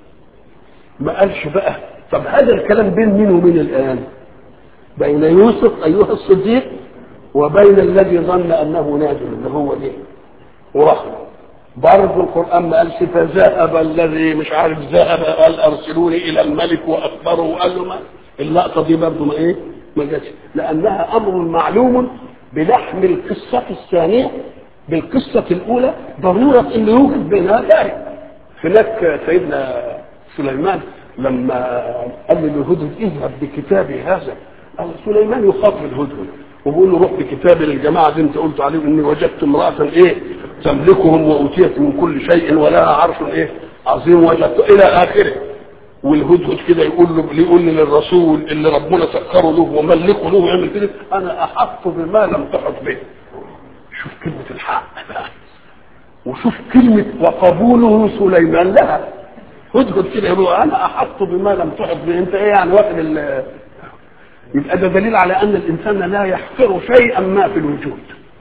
ما قالش بقى طب هذا الكلام بين مين ومين الان بين يوسف ايها الصديق وبين الذي ظن انه ناجم اللي هو ايه ورحمه برضه القران ما قالش فذهب الذي مش عارف ذهب قال ارسلوني الى الملك واخبره وقال له ما اللقطه دي برضه ما ايه ما جاتش لانها امر معلوم بلحم القصه الثانيه بالقصه الاولى ضروره ان يوجد بينها ذلك هناك سيدنا سليمان لما قال للهدهد اذهب بكتابي هذا قال سليمان يخاطب الهدهد وبيقول له روح بكتابي للجماعه دي انت قلت عليهم اني وجدت امراه ايه تملكهم واوتيت من كل شيء ولها عرش ايه عظيم وجدت الى اخره والهدهد كده يقول له يقول للرسول اللي ربنا سخره له وملكه له ويعمل كده انا احط بما لم تحط به شوف كلمه الحق بقى وشوف كلمه وقبوله سليمان لها هدهد كده يقول انا احط بما لم تحط به انت ايه يعني واخد ال يبقى ده دليل على ان الانسان لا يحقر شيئا ما في الوجود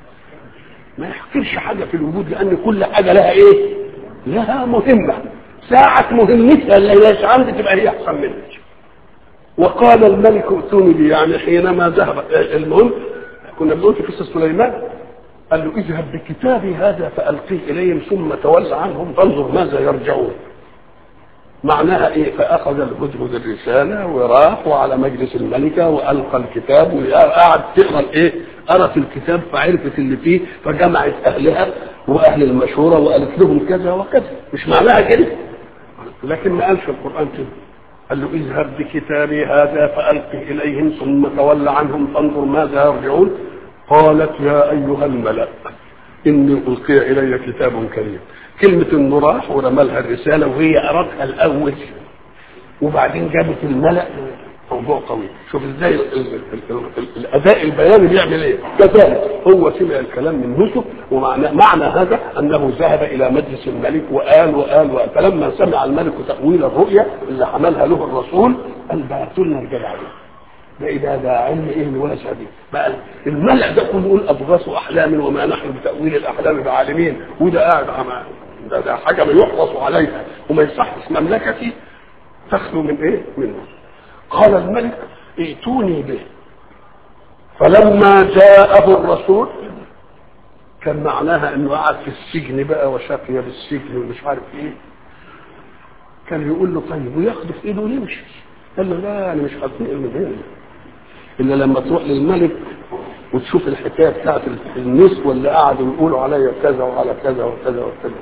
ما يحقرش حاجه في الوجود لان كل حاجه لها ايه لها مهمه ساعة مهمتها اللي ليش عندي تبقى هي احسن منك وقال الملك ائتوني به يعني حينما ذهب المهم كنا بنقول في قصه سليمان قال له اذهب بكتابي هذا فالقيه اليهم ثم تول عنهم فانظر ماذا يرجعون معناها ايه فاخذ الهدهد الرساله وراح وعلى مجلس الملكه والقى الكتاب وقعد تقرا الايه قرأت الكتاب فعرفت اللي فيه فجمعت اهلها واهل المشوره وقالت لهم كذا وكذا مش معناها كده لكن ما قالش القران كده قال له اذهب بكتابي هذا فالقه اليهم ثم تول عنهم فانظر ماذا يرجعون قالت يا ايها الملا اني القي الي كتاب كريم كلمة انه راح ورمى الرسالة وهي قرأتها الأول وبعدين جابت الملأ موضوع قوي شوف ازاي الأداء البياني بيعمل ايه كذلك هو سمع الكلام من يوسف ومعنى معنى هذا أنه ذهب إلى مجلس الملك وقال وقال وقال فلما سمع الملك تأويل الرؤيا اللي حملها له الرسول قال بعتوا لنا الجدع ده ايه ده ده علم ايه الواسع دي بقى الملأ ده كله يقول اضغاث احلام وما نحن بتاويل الاحلام بعالمين وده قاعد عم- ده, ده حاجه ما يحرص عليها وما يصحش مملكتي تخلو من ايه منه قال الملك ائتوني به فلما جاءه الرسول كان معناها انه قعد في السجن بقى وشقي بالسجن ومش عارف ايه كان يقول له طيب وياخده في ايده ويمشي قال له لا انا مش هتنقل من هنا الا لما تروح للملك وتشوف الحكايه بتاعت النسوه اللي قعدوا يقولوا عليا كذا وعلى كذا وكذا وكذا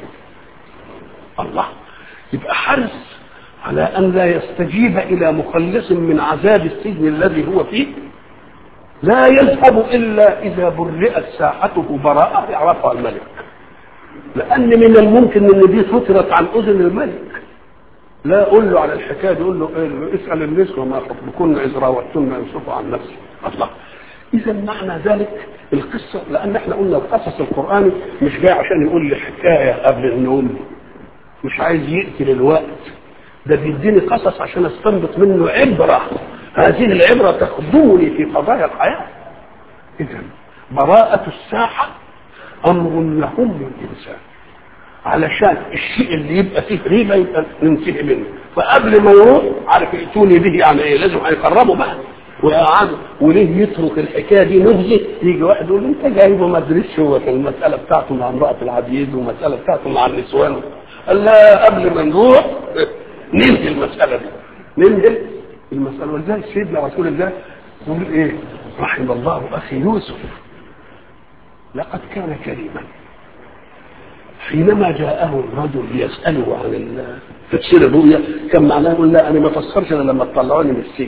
الله يبقى حرص على ان لا يستجيب الى مخلص من عذاب السجن الذي هو فيه لا يذهب الا اذا برئت ساحته براءه يعرفها الملك لان من الممكن ان دي سترت عن اذن الملك لا قول له على الحكايه دي قول له إيه اسال النسوه ما خطبكن اذ راوتن يوسف عن نفسه الله اذا معنى ذلك القصه لان احنا قلنا القصص القراني مش جاي عشان يقول لي حكايه قبل النوم مش عايز يقتل الوقت ده بيديني قصص عشان استنبط منه عبره هذه العبره تخدمني في قضايا الحياه اذا براءه الساحه امر يهم الانسان علشان الشيء اللي يبقى فيه ريبه يبقى ننتهي منه فقبل ما يروح عارف ياتوني به يعني ايه لازم هيقربوا بقى ويقعدوا وليه يترك الحكايه دي نبذه يجي واحد يقول له انت جايبه ما ادريش هو كان المساله بتاعته مع امراه العبيد والمساله بتاعته مع النسوان قال لا قبل ما نروح ننهي المساله دي ننهي المساله ولذلك سيدنا رسول الله يقول ايه رحم الله اخي يوسف لقد كان كريما حينما جاءه الرجل يسأله عن ال- تفسير الرؤيا كان معناه يقول لا أنا ما فسرش إلا لما تطلعوني من السجن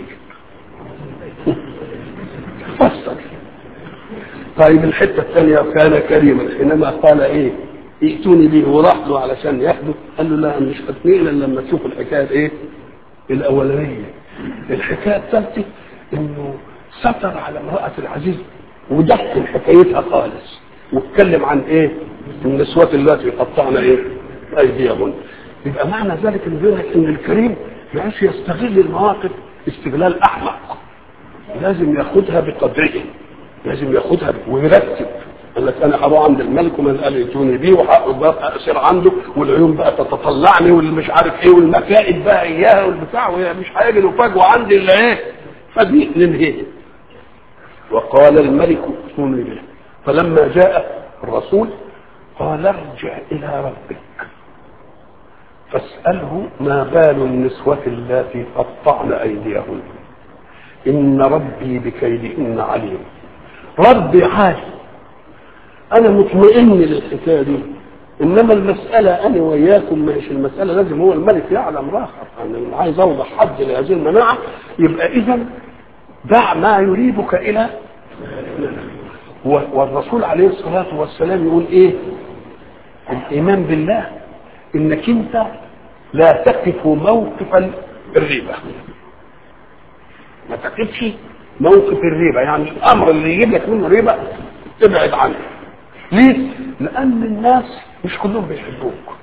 فسر طيب الحتة الثانية كان كريما حينما قال إيه ائتوني به وراح له علشان ياخده قال له لا أنا مش هتنقل إلا لما تشوف الحكاية إيه الأولانية الحكاية الثالثة إنه ستر على امرأة العزيز ودخل حكايتها خالص واتكلم عن ايه النسوات اللاتي يقطعن ايه ايديهن يبقى معنى ذلك ان بيقول لك ان الكريم ما يعرفش يستغل المواقف استغلال احمق لازم ياخدها بقدره لازم ياخدها ب- ويرتب قال لك انا هروح عند الملك ومن قال ائتوني بيه وهقعد بقى اسير عنده والعيون بقى تتطلعني واللي مش عارف ايه والمكائد بقى اياها والبتاع وهي مش هيجي له فجوه عندي الا ايه فدي ننهيها وقال الملك ائتوني به فلما جاء الرسول قال ارجع الى ربك فاساله ما بال النسوه اللاتي قطعن ايديهن ان ربي بكيدهن عليم ربي عالم انا مطمئن للحكايه دي انما المساله انا وياكم مش المساله لازم هو الملك يعلم راخر انا عايز اوضح حد لهذه المناعه يبقى اذا دع ما يريبك الى و- والرسول عليه الصلاه والسلام يقول ايه الايمان بالله انك انت لا تقف موقف الريبه ما تقفش موقف الريبه يعني الامر اللي يجيب لك منه ريبه ابعد عنه ليه؟ لان الناس مش كلهم بيحبوك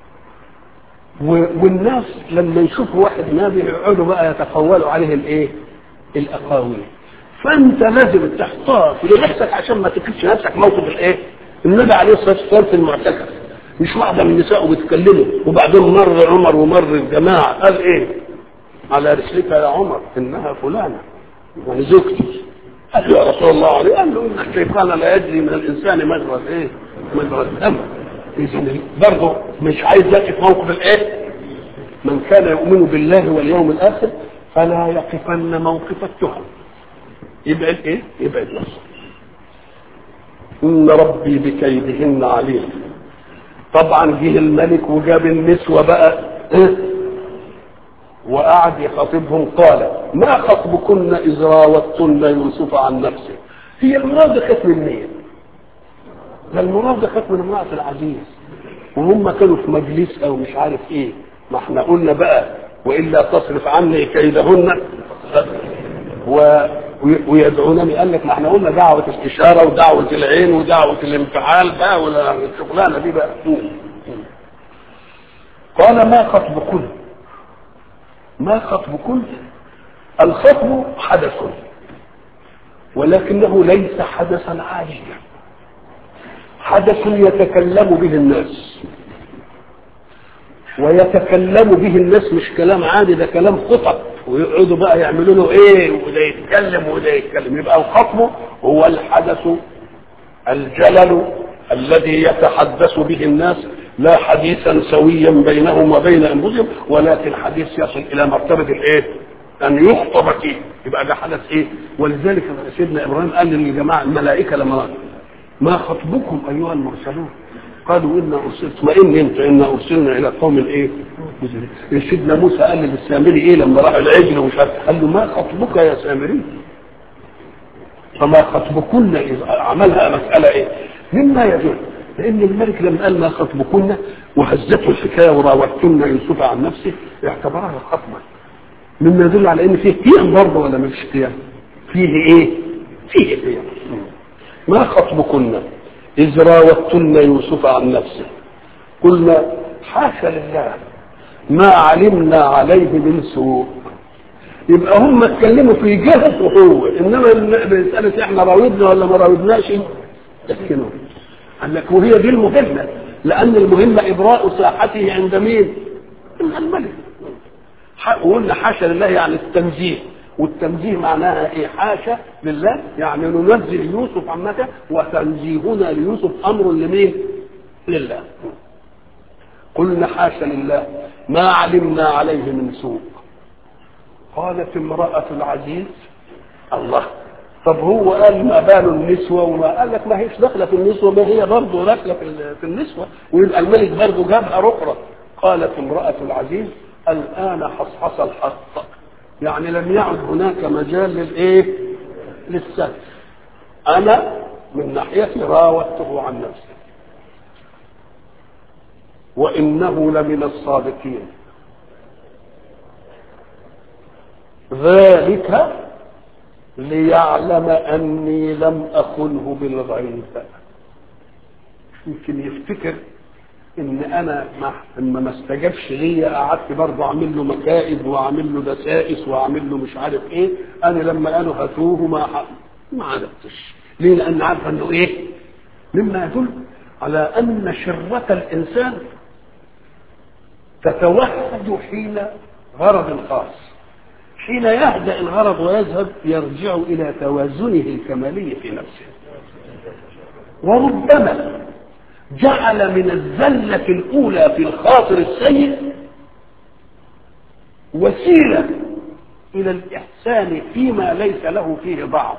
و- والناس لما يشوفوا واحد نبي يقعدوا بقى يتقولوا عليه الايه؟ الاقاويل فانت لازم تحتاط لنفسك عشان ما تكتش نفسك موقف الايه؟ النبي عليه الصلاه والسلام في المعتكف مش واحده من النساء بيتكلموا وبعدين مر عمر ومر الجماعه قال ايه؟ على رسلك يا عمر انها فلانه يعني زوجتي قال له يا رسول الله عليه قال له ان الشيطان لا يجري من الانسان مجرى الايه؟ مجرى الدم اذا برضه مش عايز يقف موقف الايه؟ من كان يؤمن بالله واليوم الاخر فلا يقفن موقف التهم يبعد ايه؟ يبعد نفسه ان ربي بكيدهن عليم طبعا جه الملك وجاب النسوه بقى إيه؟ وقعد يخاطبهم قال ما خطبكن اذ راوتن يوسف عن نفسه هي المراد كانت من مين؟ ده المراد كانت من امراه العزيز وهم كانوا في مجلس او مش عارف ايه ما احنا قلنا بقى والا تصرف عني كيدهن و... ويدعونني قال لك ما احنا قلنا دعوه الاستشاره ودعوه العين ودعوه الانفعال بقى ولا الشغلانه دي بقى قال ما خطبكن ما خطبكن الخطب حدث ولكنه ليس حدثا عاديا حدث يتكلم به الناس ويتكلم به الناس مش كلام عادي ده كلام خطب ويقعدوا بقى يعملوا له ايه وده يتكلم وده يتكلم يبقى الخطب هو الحدث الجلل الذي يتحدث به الناس لا حديثا سويا بينهم وبين انفسهم ولكن حديث يصل الى مرتبه الايه؟ ان يخطب فيه يبقى ده حدث ايه؟ ولذلك سيدنا ابراهيم قال للجماعه الملائكه لما ما خطبكم ايها المرسلون؟ قالوا انا ارسلت اطمئن انت انا ارسلنا الى قوم الايه؟ سيدنا موسى قال للسامري ايه لما راح العجل ومش عارف قال له ما خطبك يا سامري؟ فما خطبكن اذا عملها مساله ايه؟ مما يدل لان الملك لما قال ما خطبكن وهزته الحكايه وراوتن يوسف عن نفسه اعتبرها خطبا مما يدل على ان فيه قيم برضه ولا مفيش قيم؟ فيه ايه؟ فيه قيم ما خطبكن إذ راوتن يوسف عن نفسه قلنا حاشا لله ما علمنا عليه من سوء يبقى هم اتكلموا في جهته هو انما مساله احنا راودنا ولا ما راودناش يسكنوا قال لك وهي دي المهمه لان المهمه ابراء ساحته عند مين؟ عند الملك وقلنا حاشا لله يعني التنزيه والتنزيه معناها ايه حاشا لله يعني ننزه يوسف عن مكة وتنزيهنا ليوسف امر لمين لله قلنا حاشا لله ما علمنا عليه من سوء قالت امرأة العزيز الله طب هو قال ما بال النسوة وما قال لك ما هيش داخلة في النسوة ما هي برضه داخلة في النسوة ويبقى الملك برضه جابها أخرى قالت امرأة العزيز الآن حصحص الحق يعني لم يعد هناك مجال للايه للسلف انا من ناحيتي راودته عن نفسه وانه لمن الصادقين ذلك ليعلم اني لم اخنه بالغيب يمكن يفتكر ان انا ما اما ما استجابش ليا قعدت برضه اعمل له مكائد واعمل له دسائس واعمل له مش عارف ايه انا لما قالوا هاتوه ما ح... ما عرفتش ليه لان عارف انه ايه مما يدل على ان شرة الانسان تتوحد حين غرض خاص حين يهدأ الغرض ويذهب يرجع إلى توازنه الكمالي في نفسه وربما جعل من الزلة الأولى في الخاطر السيء وسيلة إلى الإحسان فيما ليس له فيه ضعف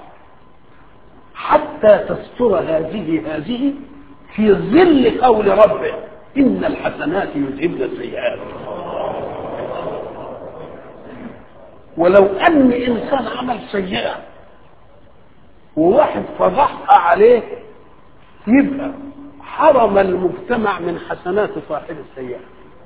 حتى تستر هذه هذه في ظل قول ربه إن الحسنات يذهبن السيئات ولو أن إنسان عمل سيئة وواحد فضحها عليه يبقى حرم المجتمع من حسنات صاحب السيئة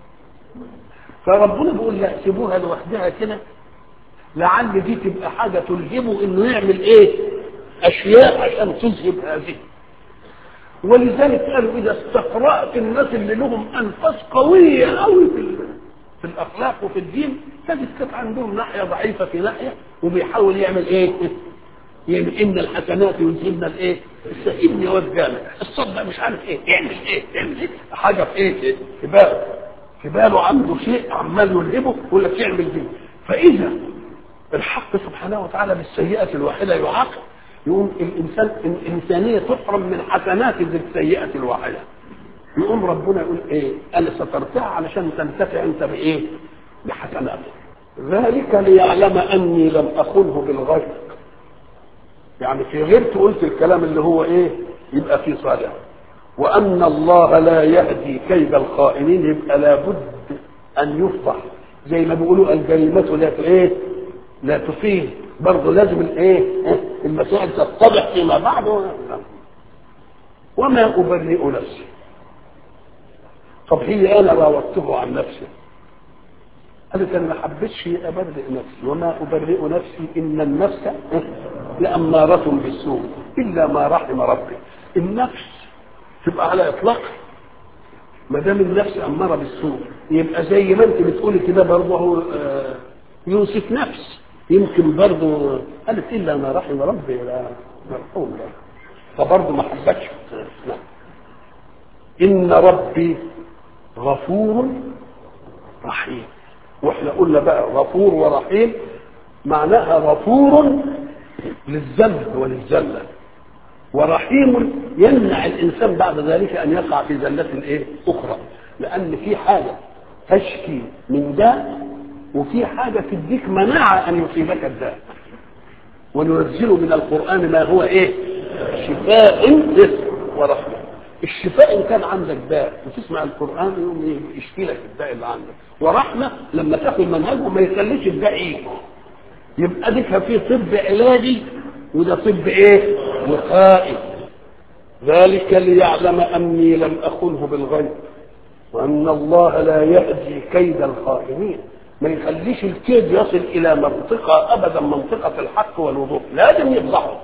فربنا بيقول لا سيبوها لوحدها كده لعل دي تبقى حاجة تلهمه انه يعمل ايه اشياء عشان تذهب هذه ولذلك قالوا اذا استقرأت الناس اللي لهم انفاس قوية قوي في في الاخلاق وفي الدين تجد كانت عندهم ناحية ضعيفة في ناحية وبيحاول يعمل ايه يعمل ان الحسنات يذهبن الايه ابني واد جامع الصدق مش عارف ايه يعمل ايه يعمل ايه حاجه في ايه في باله في باله عنده شيء عمال يلهبه يقول لك يعمل دي فاذا الحق سبحانه وتعالى بالسيئه الواحده يعاقب يقوم الانسان الانسانيه تحرم من حسنات السيئه الواحده يقوم ربنا يقول ايه انا سترتها علشان تنتفع انت بايه بحسناته ذلك ليعلم اني لم اخنه بالغيب يعني في غيرت قلت الكلام اللي هو ايه يبقى في صالح وان الله لا يهدي كيد الخائنين يبقى لابد ان يفضح زي ما بيقولوا الجريمه لا ايه لا تفيد برضه لازم الايه المسائل تتضح فيما بعد وما ابرئ نفسي طب هي انا راودته عن نفسي قالت انا ما حبيتش ابرئ نفسي وما ابرئ نفسي ان النفس لاماره بالسوء الا ما رحم ربي النفس تبقى على اطلاق ما دام النفس اماره بالسوء يبقى زي ما انت بتقولي كده برضه هو يوسف نفس يمكن برضه قالت الا ما رحم ربي لا مرحوم لا فبرضه ما حبتش نعم ان ربي غفور رحيم واحنا قلنا بقى غفور ورحيم معناها غفور للذنب وللزله ورحيم يمنع الانسان بعد ذلك ان يقع في زله ايه اخرى لان في حاجه تشكي من داء وفي حاجه تديك مناعه ان يصيبك الداء وننزل من القران ما هو ايه شفاء ورحمه الشفاء ان كان عندك داء وتسمع القران يقوم يشفي لك الداء اللي عندك ورحمه لما تاخد منهجه ما يخليش الداء يجي يبقى ديك في طب علاجي وده طب ايه وقائي ذلك ليعلم اني لم اخنه بالغيب وان الله لا يهدي كيد الخائنين ما يخليش الكيد يصل الى منطقه ابدا منطقه الحق والوضوح لازم يفضحه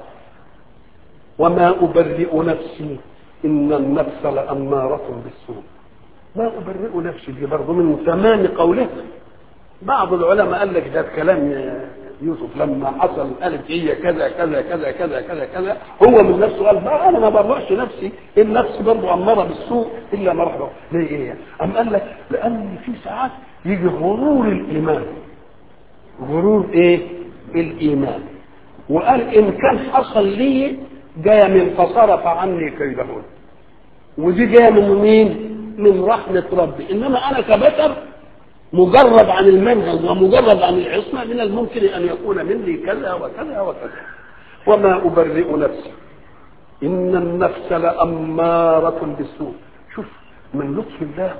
وما ابرئ نفسي ان النفس لاماره بالسوء ما ابرئ نفسي دي برضه من تمام قوله بعض العلماء قال لك ده كلام يوسف لما حصل قالت هي كذا كذا كذا كذا كذا كذا هو من نفسه قال بقى انا ما برأش نفسي النفس برضه اماره بالسوء الا ما رحمه ليه ايه؟ ام قال لك لان في ساعات يجي غرور الايمان غرور ايه؟ الايمان وقال ان كان حصل لي جايه من فصرف عني كيدهن ودي جايه من مين؟ من رحمه ربي انما انا كبشر مجرد عن المنهج ومجرد عن العصمة من الممكن أن يكون مني كذا وكذا وكذا وما أبرئ نفسي إن النفس لأمارة بالسوء شوف من لطف الله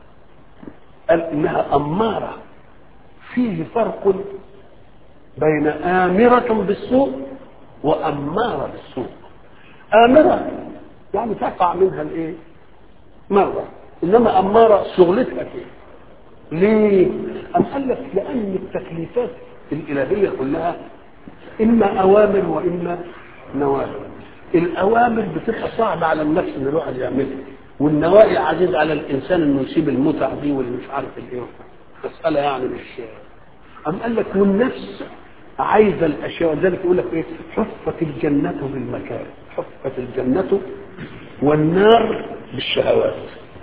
قال إنها أمارة فيه فرق بين آمرة بالسوء وأمارة بالسوء آمرة يعني تقع منها الإيه؟ مرة إنما أمارة شغلتها كده ليه؟ أم قال لك لأن التكليفات الإلهية كلها إما أوامر وإما نواهي. الأوامر بتبقى صعبة على النفس إن الواحد يعملها والنواهي عزيز على الإنسان إنه يسيب المتع دي واللي مش عارف الإيه مسألة يعني مش أم قال لك والنفس عايزة الأشياء ولذلك يقول لك إيه؟ حفت الجنة بالمكاره حفت الجنة والنار بالشهوات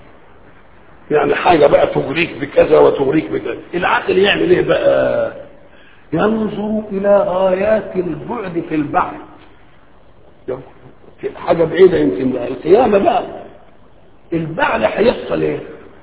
يعني حاجة بقى تغريك بكذا وتغريك بكذا العقل يعمل ايه بقى ينظر الى غايات البعد في البحث حاجة بعيدة يمكن بقى القيامة بقى البعد هيحصل ايه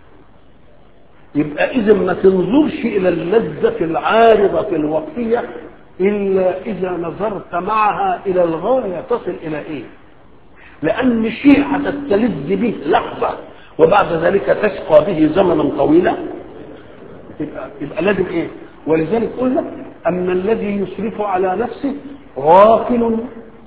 يبقى اذا ما تنظرش الى اللذة العارضة الوقتية الا اذا نظرت معها الى الغاية تصل الى ايه لان شيء هتستلذ به لحظة وبعد ذلك تشقى به زمنا طويلا يبقى, يبقى لازم ايه ولذلك قلنا ان الذي يسرف على نفسه غافل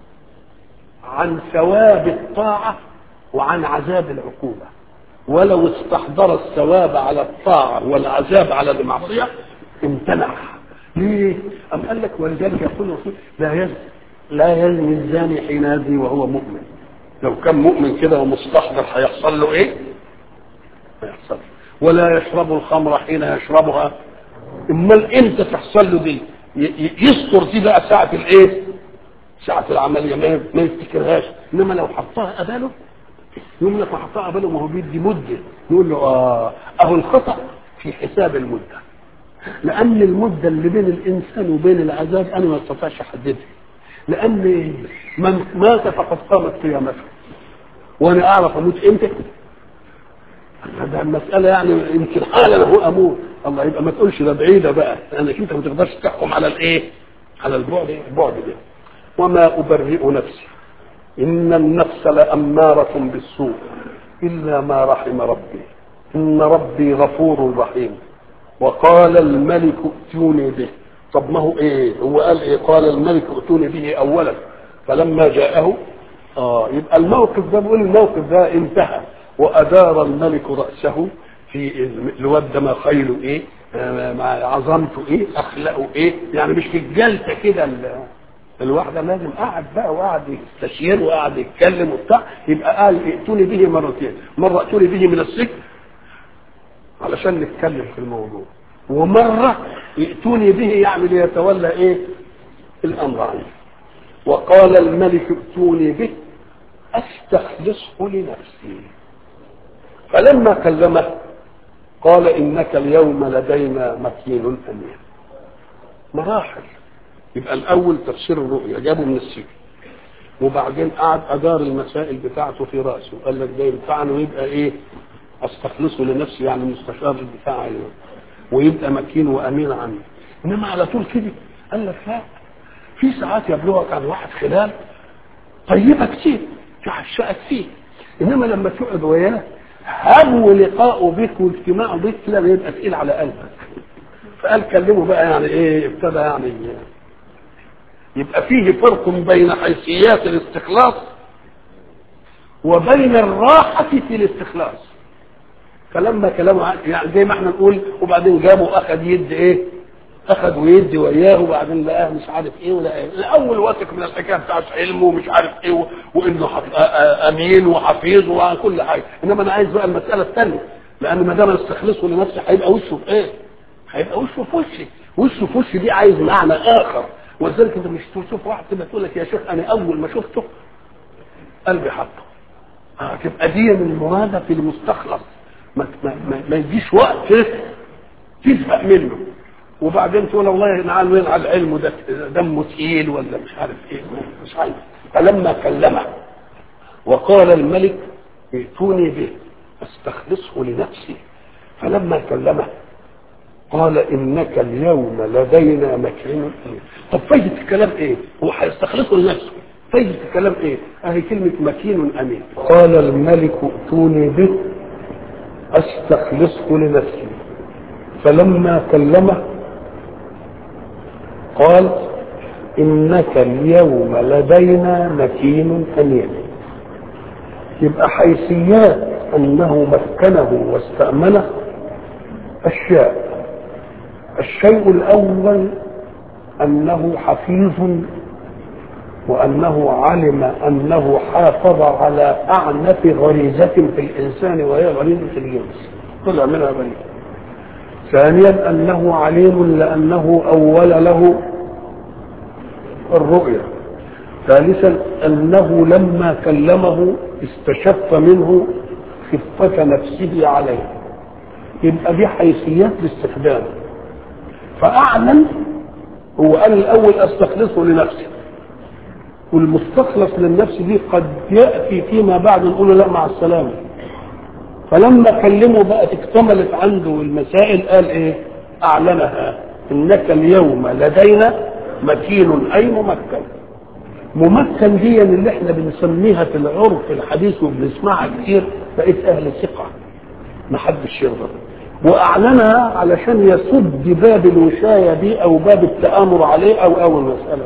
عن ثواب الطاعة وعن عذاب العقوبة ولو استحضر الثواب على الطاعة والعذاب على المعصية امتنع ليه؟ أم قال لك ولذلك يقول الرسول لا يزني لا يزني الزاني حين يزني وهو مؤمن لو كان مؤمن كده ومستحضر هيحصل له ايه؟ ما يحصل ولا يشرب الخمر حين يشربها امال امتى تحصل له دي يستر دي بقى ساعة الايه ساعة العملية ما ما يفتكرهاش انما لو حطها قباله يقول لك حطها قباله ما هو بيدي مدة يقول له اه اهو الخطأ في حساب المدة لان المدة اللي بين الانسان وبين العذاب انا ما استطيعش احددها لان من مات فقد قامت قيامته وانا اعرف اموت امتى هذا المسألة يعني يمكن حالا هو أموت الله يبقى ما تقولش ده بعيدة بقى لأنك أنت ما تقدرش تحكم على الإيه؟ على البعد البعد ده وما أبرئ نفسي إن النفس لأمارة بالسوء إلا ما رحم ربي إن ربي غفور رحيم وقال الملك ائتوني به طب ما هو إيه؟ هو قال إيه؟ قال الملك ائتوني به أولا فلما جاءه آه يبقى الموقف ده بيقول الموقف ده انتهى وأدار الملك رأسه في الواد ده ما خيله ايه مع عظمته ايه اخلاقه ايه يعني مش في الجلسه كده الواحده لازم قعد بقى وقعد يستشير وقعد يتكلم وبتاع يبقى قال ائتوني به مرتين مره ائتوني به من السجن علشان نتكلم في الموضوع ومرة ائتوني به يعني ليتولى ايه الامر عنه وقال الملك ائتوني به استخلصه لنفسي فلما كلمه قال انك اليوم لدينا مكين امين مراحل يبقى الاول تفسير الرؤيا جابه من السجن وبعدين قعد ادار المسائل بتاعته في راسه قال لك ده ينفعني ويبقى ايه استخلصه لنفسي يعني مستشار الدفاع عنه ويبقى مكين وامين عني انما على طول كده قال لك لا في ساعات يبلغك عن واحد خلال طيبه كتير تعشقك فيه انما لما تقعد وياه هبو لقاؤه بك واجتماعه بك كده بيبقى تقيل على قلبك فقال كلمه بقى يعني ايه ابتدى يعني يبقى فيه فرق بين حيثيات الاستخلاص وبين الراحة في الاستخلاص فلما كلامه يعني زي ما احنا نقول وبعدين جابه اخذ يد ايه اخذ ويدي وياه وبعدين لقاه مش عارف ايه ولا ايه الاول واثق من الحكايه بتاعت علمه ومش عارف ايه و... وانه حف... امين وحفيظ وكل حاجه انما انا عايز بقى المساله الثانيه لان ما دام استخلصه لنفسي هيبقى وشه في ايه؟ هيبقى وشه في وشي وشه في وشي دي عايز معنى اخر ولذلك انت مش تشوف واحد كده تقول لك يا شيخ انا اول ما شفته قلبي حطه آه تبقى دي من المرادة في المستخلص ما, ما, ما, ما يجيش وقت تزهق منه وبعدين تقول والله نعال وين على العلم ده دمه تقيل ولا مش عارف ايه مش عارف فلما كلمه وقال الملك ائتوني به استخلصه لنفسي فلما كلمه قال انك اليوم لدينا مكين امين طب فايده الكلام ايه هو هيستخلصه لنفسه فايده الكلام ايه اهي كلمه مكين امين قال الملك ائتوني به استخلصه لنفسي فلما كلمه قال انك اليوم لدينا مكين امين يبقى حيثيات انه مكنه واستامنه اشياء الشيء الاول انه حفيظ وانه علم انه حافظ على اعنف غريزه في الانسان وهي غريزه الجنس طلع منها بني ثانيا انه عليم لانه اول له الرؤيا ثالثا انه لما كلمه استشف منه خفه نفسه عليه يبقى دي حيثيات الاستخدام فاعلن هو قال الاول استخلصه لنفسي والمستخلص للنفس دي قد ياتي فيما بعد نقول له لا مع السلامه فلما كلمه بقت اكتملت عنده المسائل قال ايه اعلنها انك اليوم لدينا مكين اي ممكن ممكن دي اللي احنا بنسميها في العرف الحديث وبنسمعها كتير بقيت اهل ثقه ما حدش يغضب واعلنها علشان يسد باب الوشايه دي او باب التامر عليه او او المساله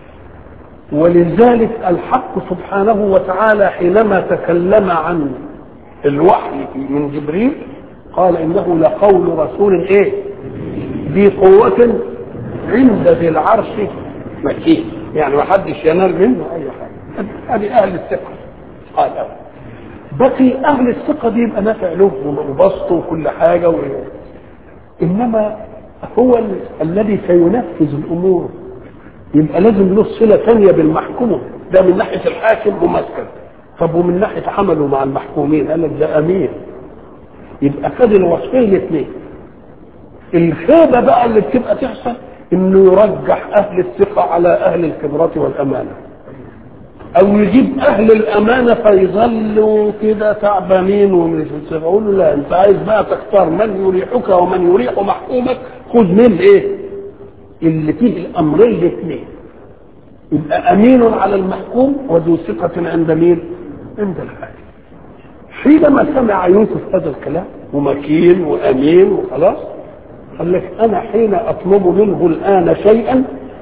ولذلك الحق سبحانه وتعالى حينما تكلم عن الوحي من جبريل قال انه لقول رسول ايه ذي قوة عند ذي العرش مكين يعني ما حدش ينال منه اي حاجة هذه اهل الثقة قال أول. بقي اهل الثقة دي يبقى نافع له وبسطه وكل حاجة و... انما هو ال... الذي سينفذ الامور يبقى لازم له صلة ثانية بالمحكوم ده من ناحية الحاكم ممثل طب ومن ناحية عمله مع المحكومين قال لك ده أمين يبقى خد الوصفين الاثنين الخيبة بقى اللي بتبقى تحصل انه يرجح اهل الثقة على اهل الخبرة والامانة او يجيب اهل الامانة فيظلوا كده تعبانين ومش يقول له لا انت عايز بقى تختار من يريحك ومن يريح محكومك خذ من ايه اللي فيه الامرين الاثنين يبقى امين على المحكوم وذو ثقة عند مين؟ عند الحاكم. حينما سمع يوسف هذا الكلام ومكين وامين وخلاص قال لك انا حين اطلب منه الان شيئا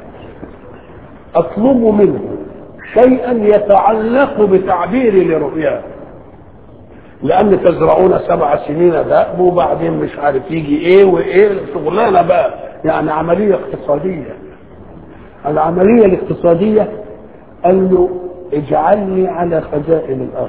اطلب منه شيئا يتعلق بتعبيري لرؤياه لان تزرعون سبع سنين دأب وبعدين مش عارف يجي ايه وايه شغلانه بقى يعني عمليه اقتصاديه العملية الاقتصادية قال له اجعلني على خزائن الأرض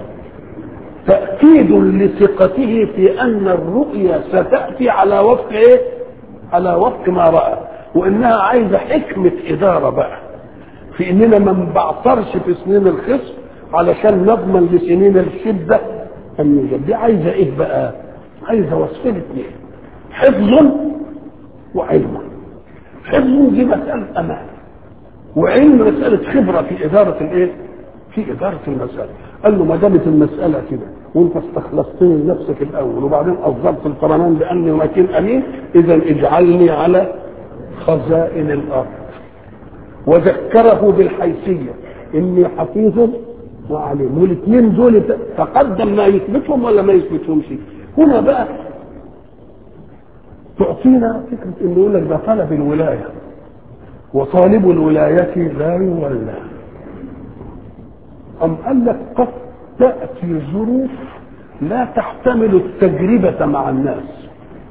تأكيد لثقته في أن الرؤيا ستأتي على وفق إيه؟ على وفق ما راى وانها عايزه حكمه اداره بقى في اننا ما نبعثرش في سنين الخصم علشان نضمن لسنين الشده ان يوجد دي عايزه ايه بقى؟ عايزه وصفين اثنين حفظ وعلم حفظ دي مساله امان وعلم مساله خبره في اداره الايه؟ في اداره المساله قال له ما دامت المساله كده وانت استخلصتني لنفسك الاول وبعدين اصدرت القرنان باني مكين امين اذا اجعلني على خزائن الارض وذكره بالحيثيه اني حفيظ وعليم والاثنين دول تقدم ما يثبتهم ولا ما يثبتهمش هنا بقى تعطينا فكره انه يقول لك ده طلب الولايه وطالب الولايه لا يولى أم قال لك قد تأتي ظروف لا تحتمل التجربة مع الناس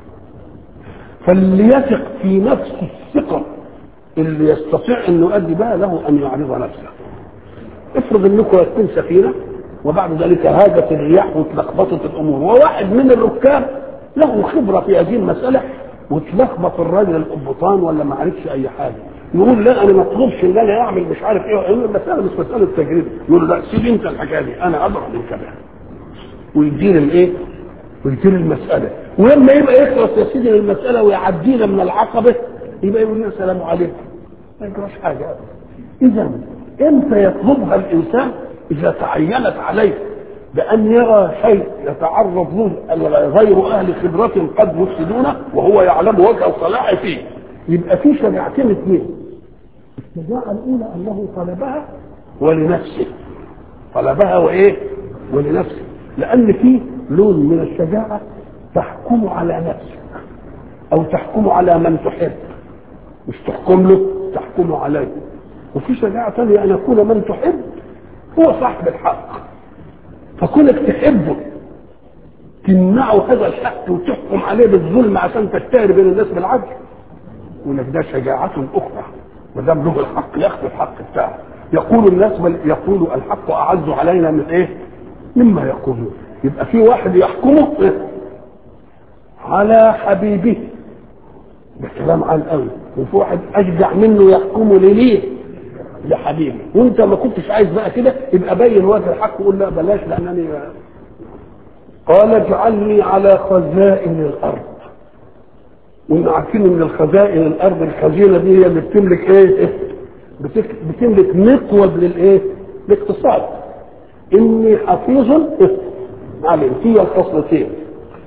فليثق في نفس الثقة اللي يستطيع أن يؤدي بها له أن يعرض نفسه افرض انكم راكبين سفينة وبعد ذلك هاجت الرياح واتلخبطت الأمور وواحد من الركاب له خبرة في هذه المسألة وتلخبط الراجل القبطان ولا ما عرفش أي حاجة يقول لا انا ما اطلبش ان انا اعمل مش عارف ايه المساله مش مساله تجربه يقول لا سيب انت الحكايه دي انا اضرب من كده ويدير الايه؟ ويدير المساله ولما يبقى يخلص يا سيدي المساله ويعدينا من العقبه يبقى يقول لنا السلام عليكم ما يجراش حاجه اذا امتى يطلبها الانسان اذا تعينت عليه بأن يرى شيء يتعرض له غير أهل خبرة قد يفسدونه وهو يعلم وجه الصلاح فيه يبقى في شجاعتين اثنين الشجاعة الأولى أنه طلبها ولنفسه طلبها وإيه؟ ولنفسه لأن في لون من الشجاعة تحكم على نفسك أو تحكم على من تحب مش تحكم له تحكم عليه وفي شجاعة ثانية أن يكون من تحب هو صاحب الحق فكونك تحبه تمنعه هذا الحق وتحكم عليه بالظلم عشان تشتهر بين الناس بالعدل يقول لك ده شجاعة أخرى ما دام له الحق ياخذ الحق بتاعه يقول الناس بل يقول الحق أعز علينا من إيه؟ مما يقولون يبقى في واحد يحكمه إيه؟ على حبيبه ده كلام عن قوي وفي واحد أشجع منه يحكمه لليه لحبيبه وانت ما كنتش عايز بقى كده يبقى بين وجه الحق وقول لا بلاش لانني قال اجعلني على خزائن الارض وإن عارفين ان الخزائن الارض الخزينه دي هي اللي بتملك ايه؟ بتك... بتملك مقود للايه؟ الاقتصاد. اني حفيظ علم في الخصلتين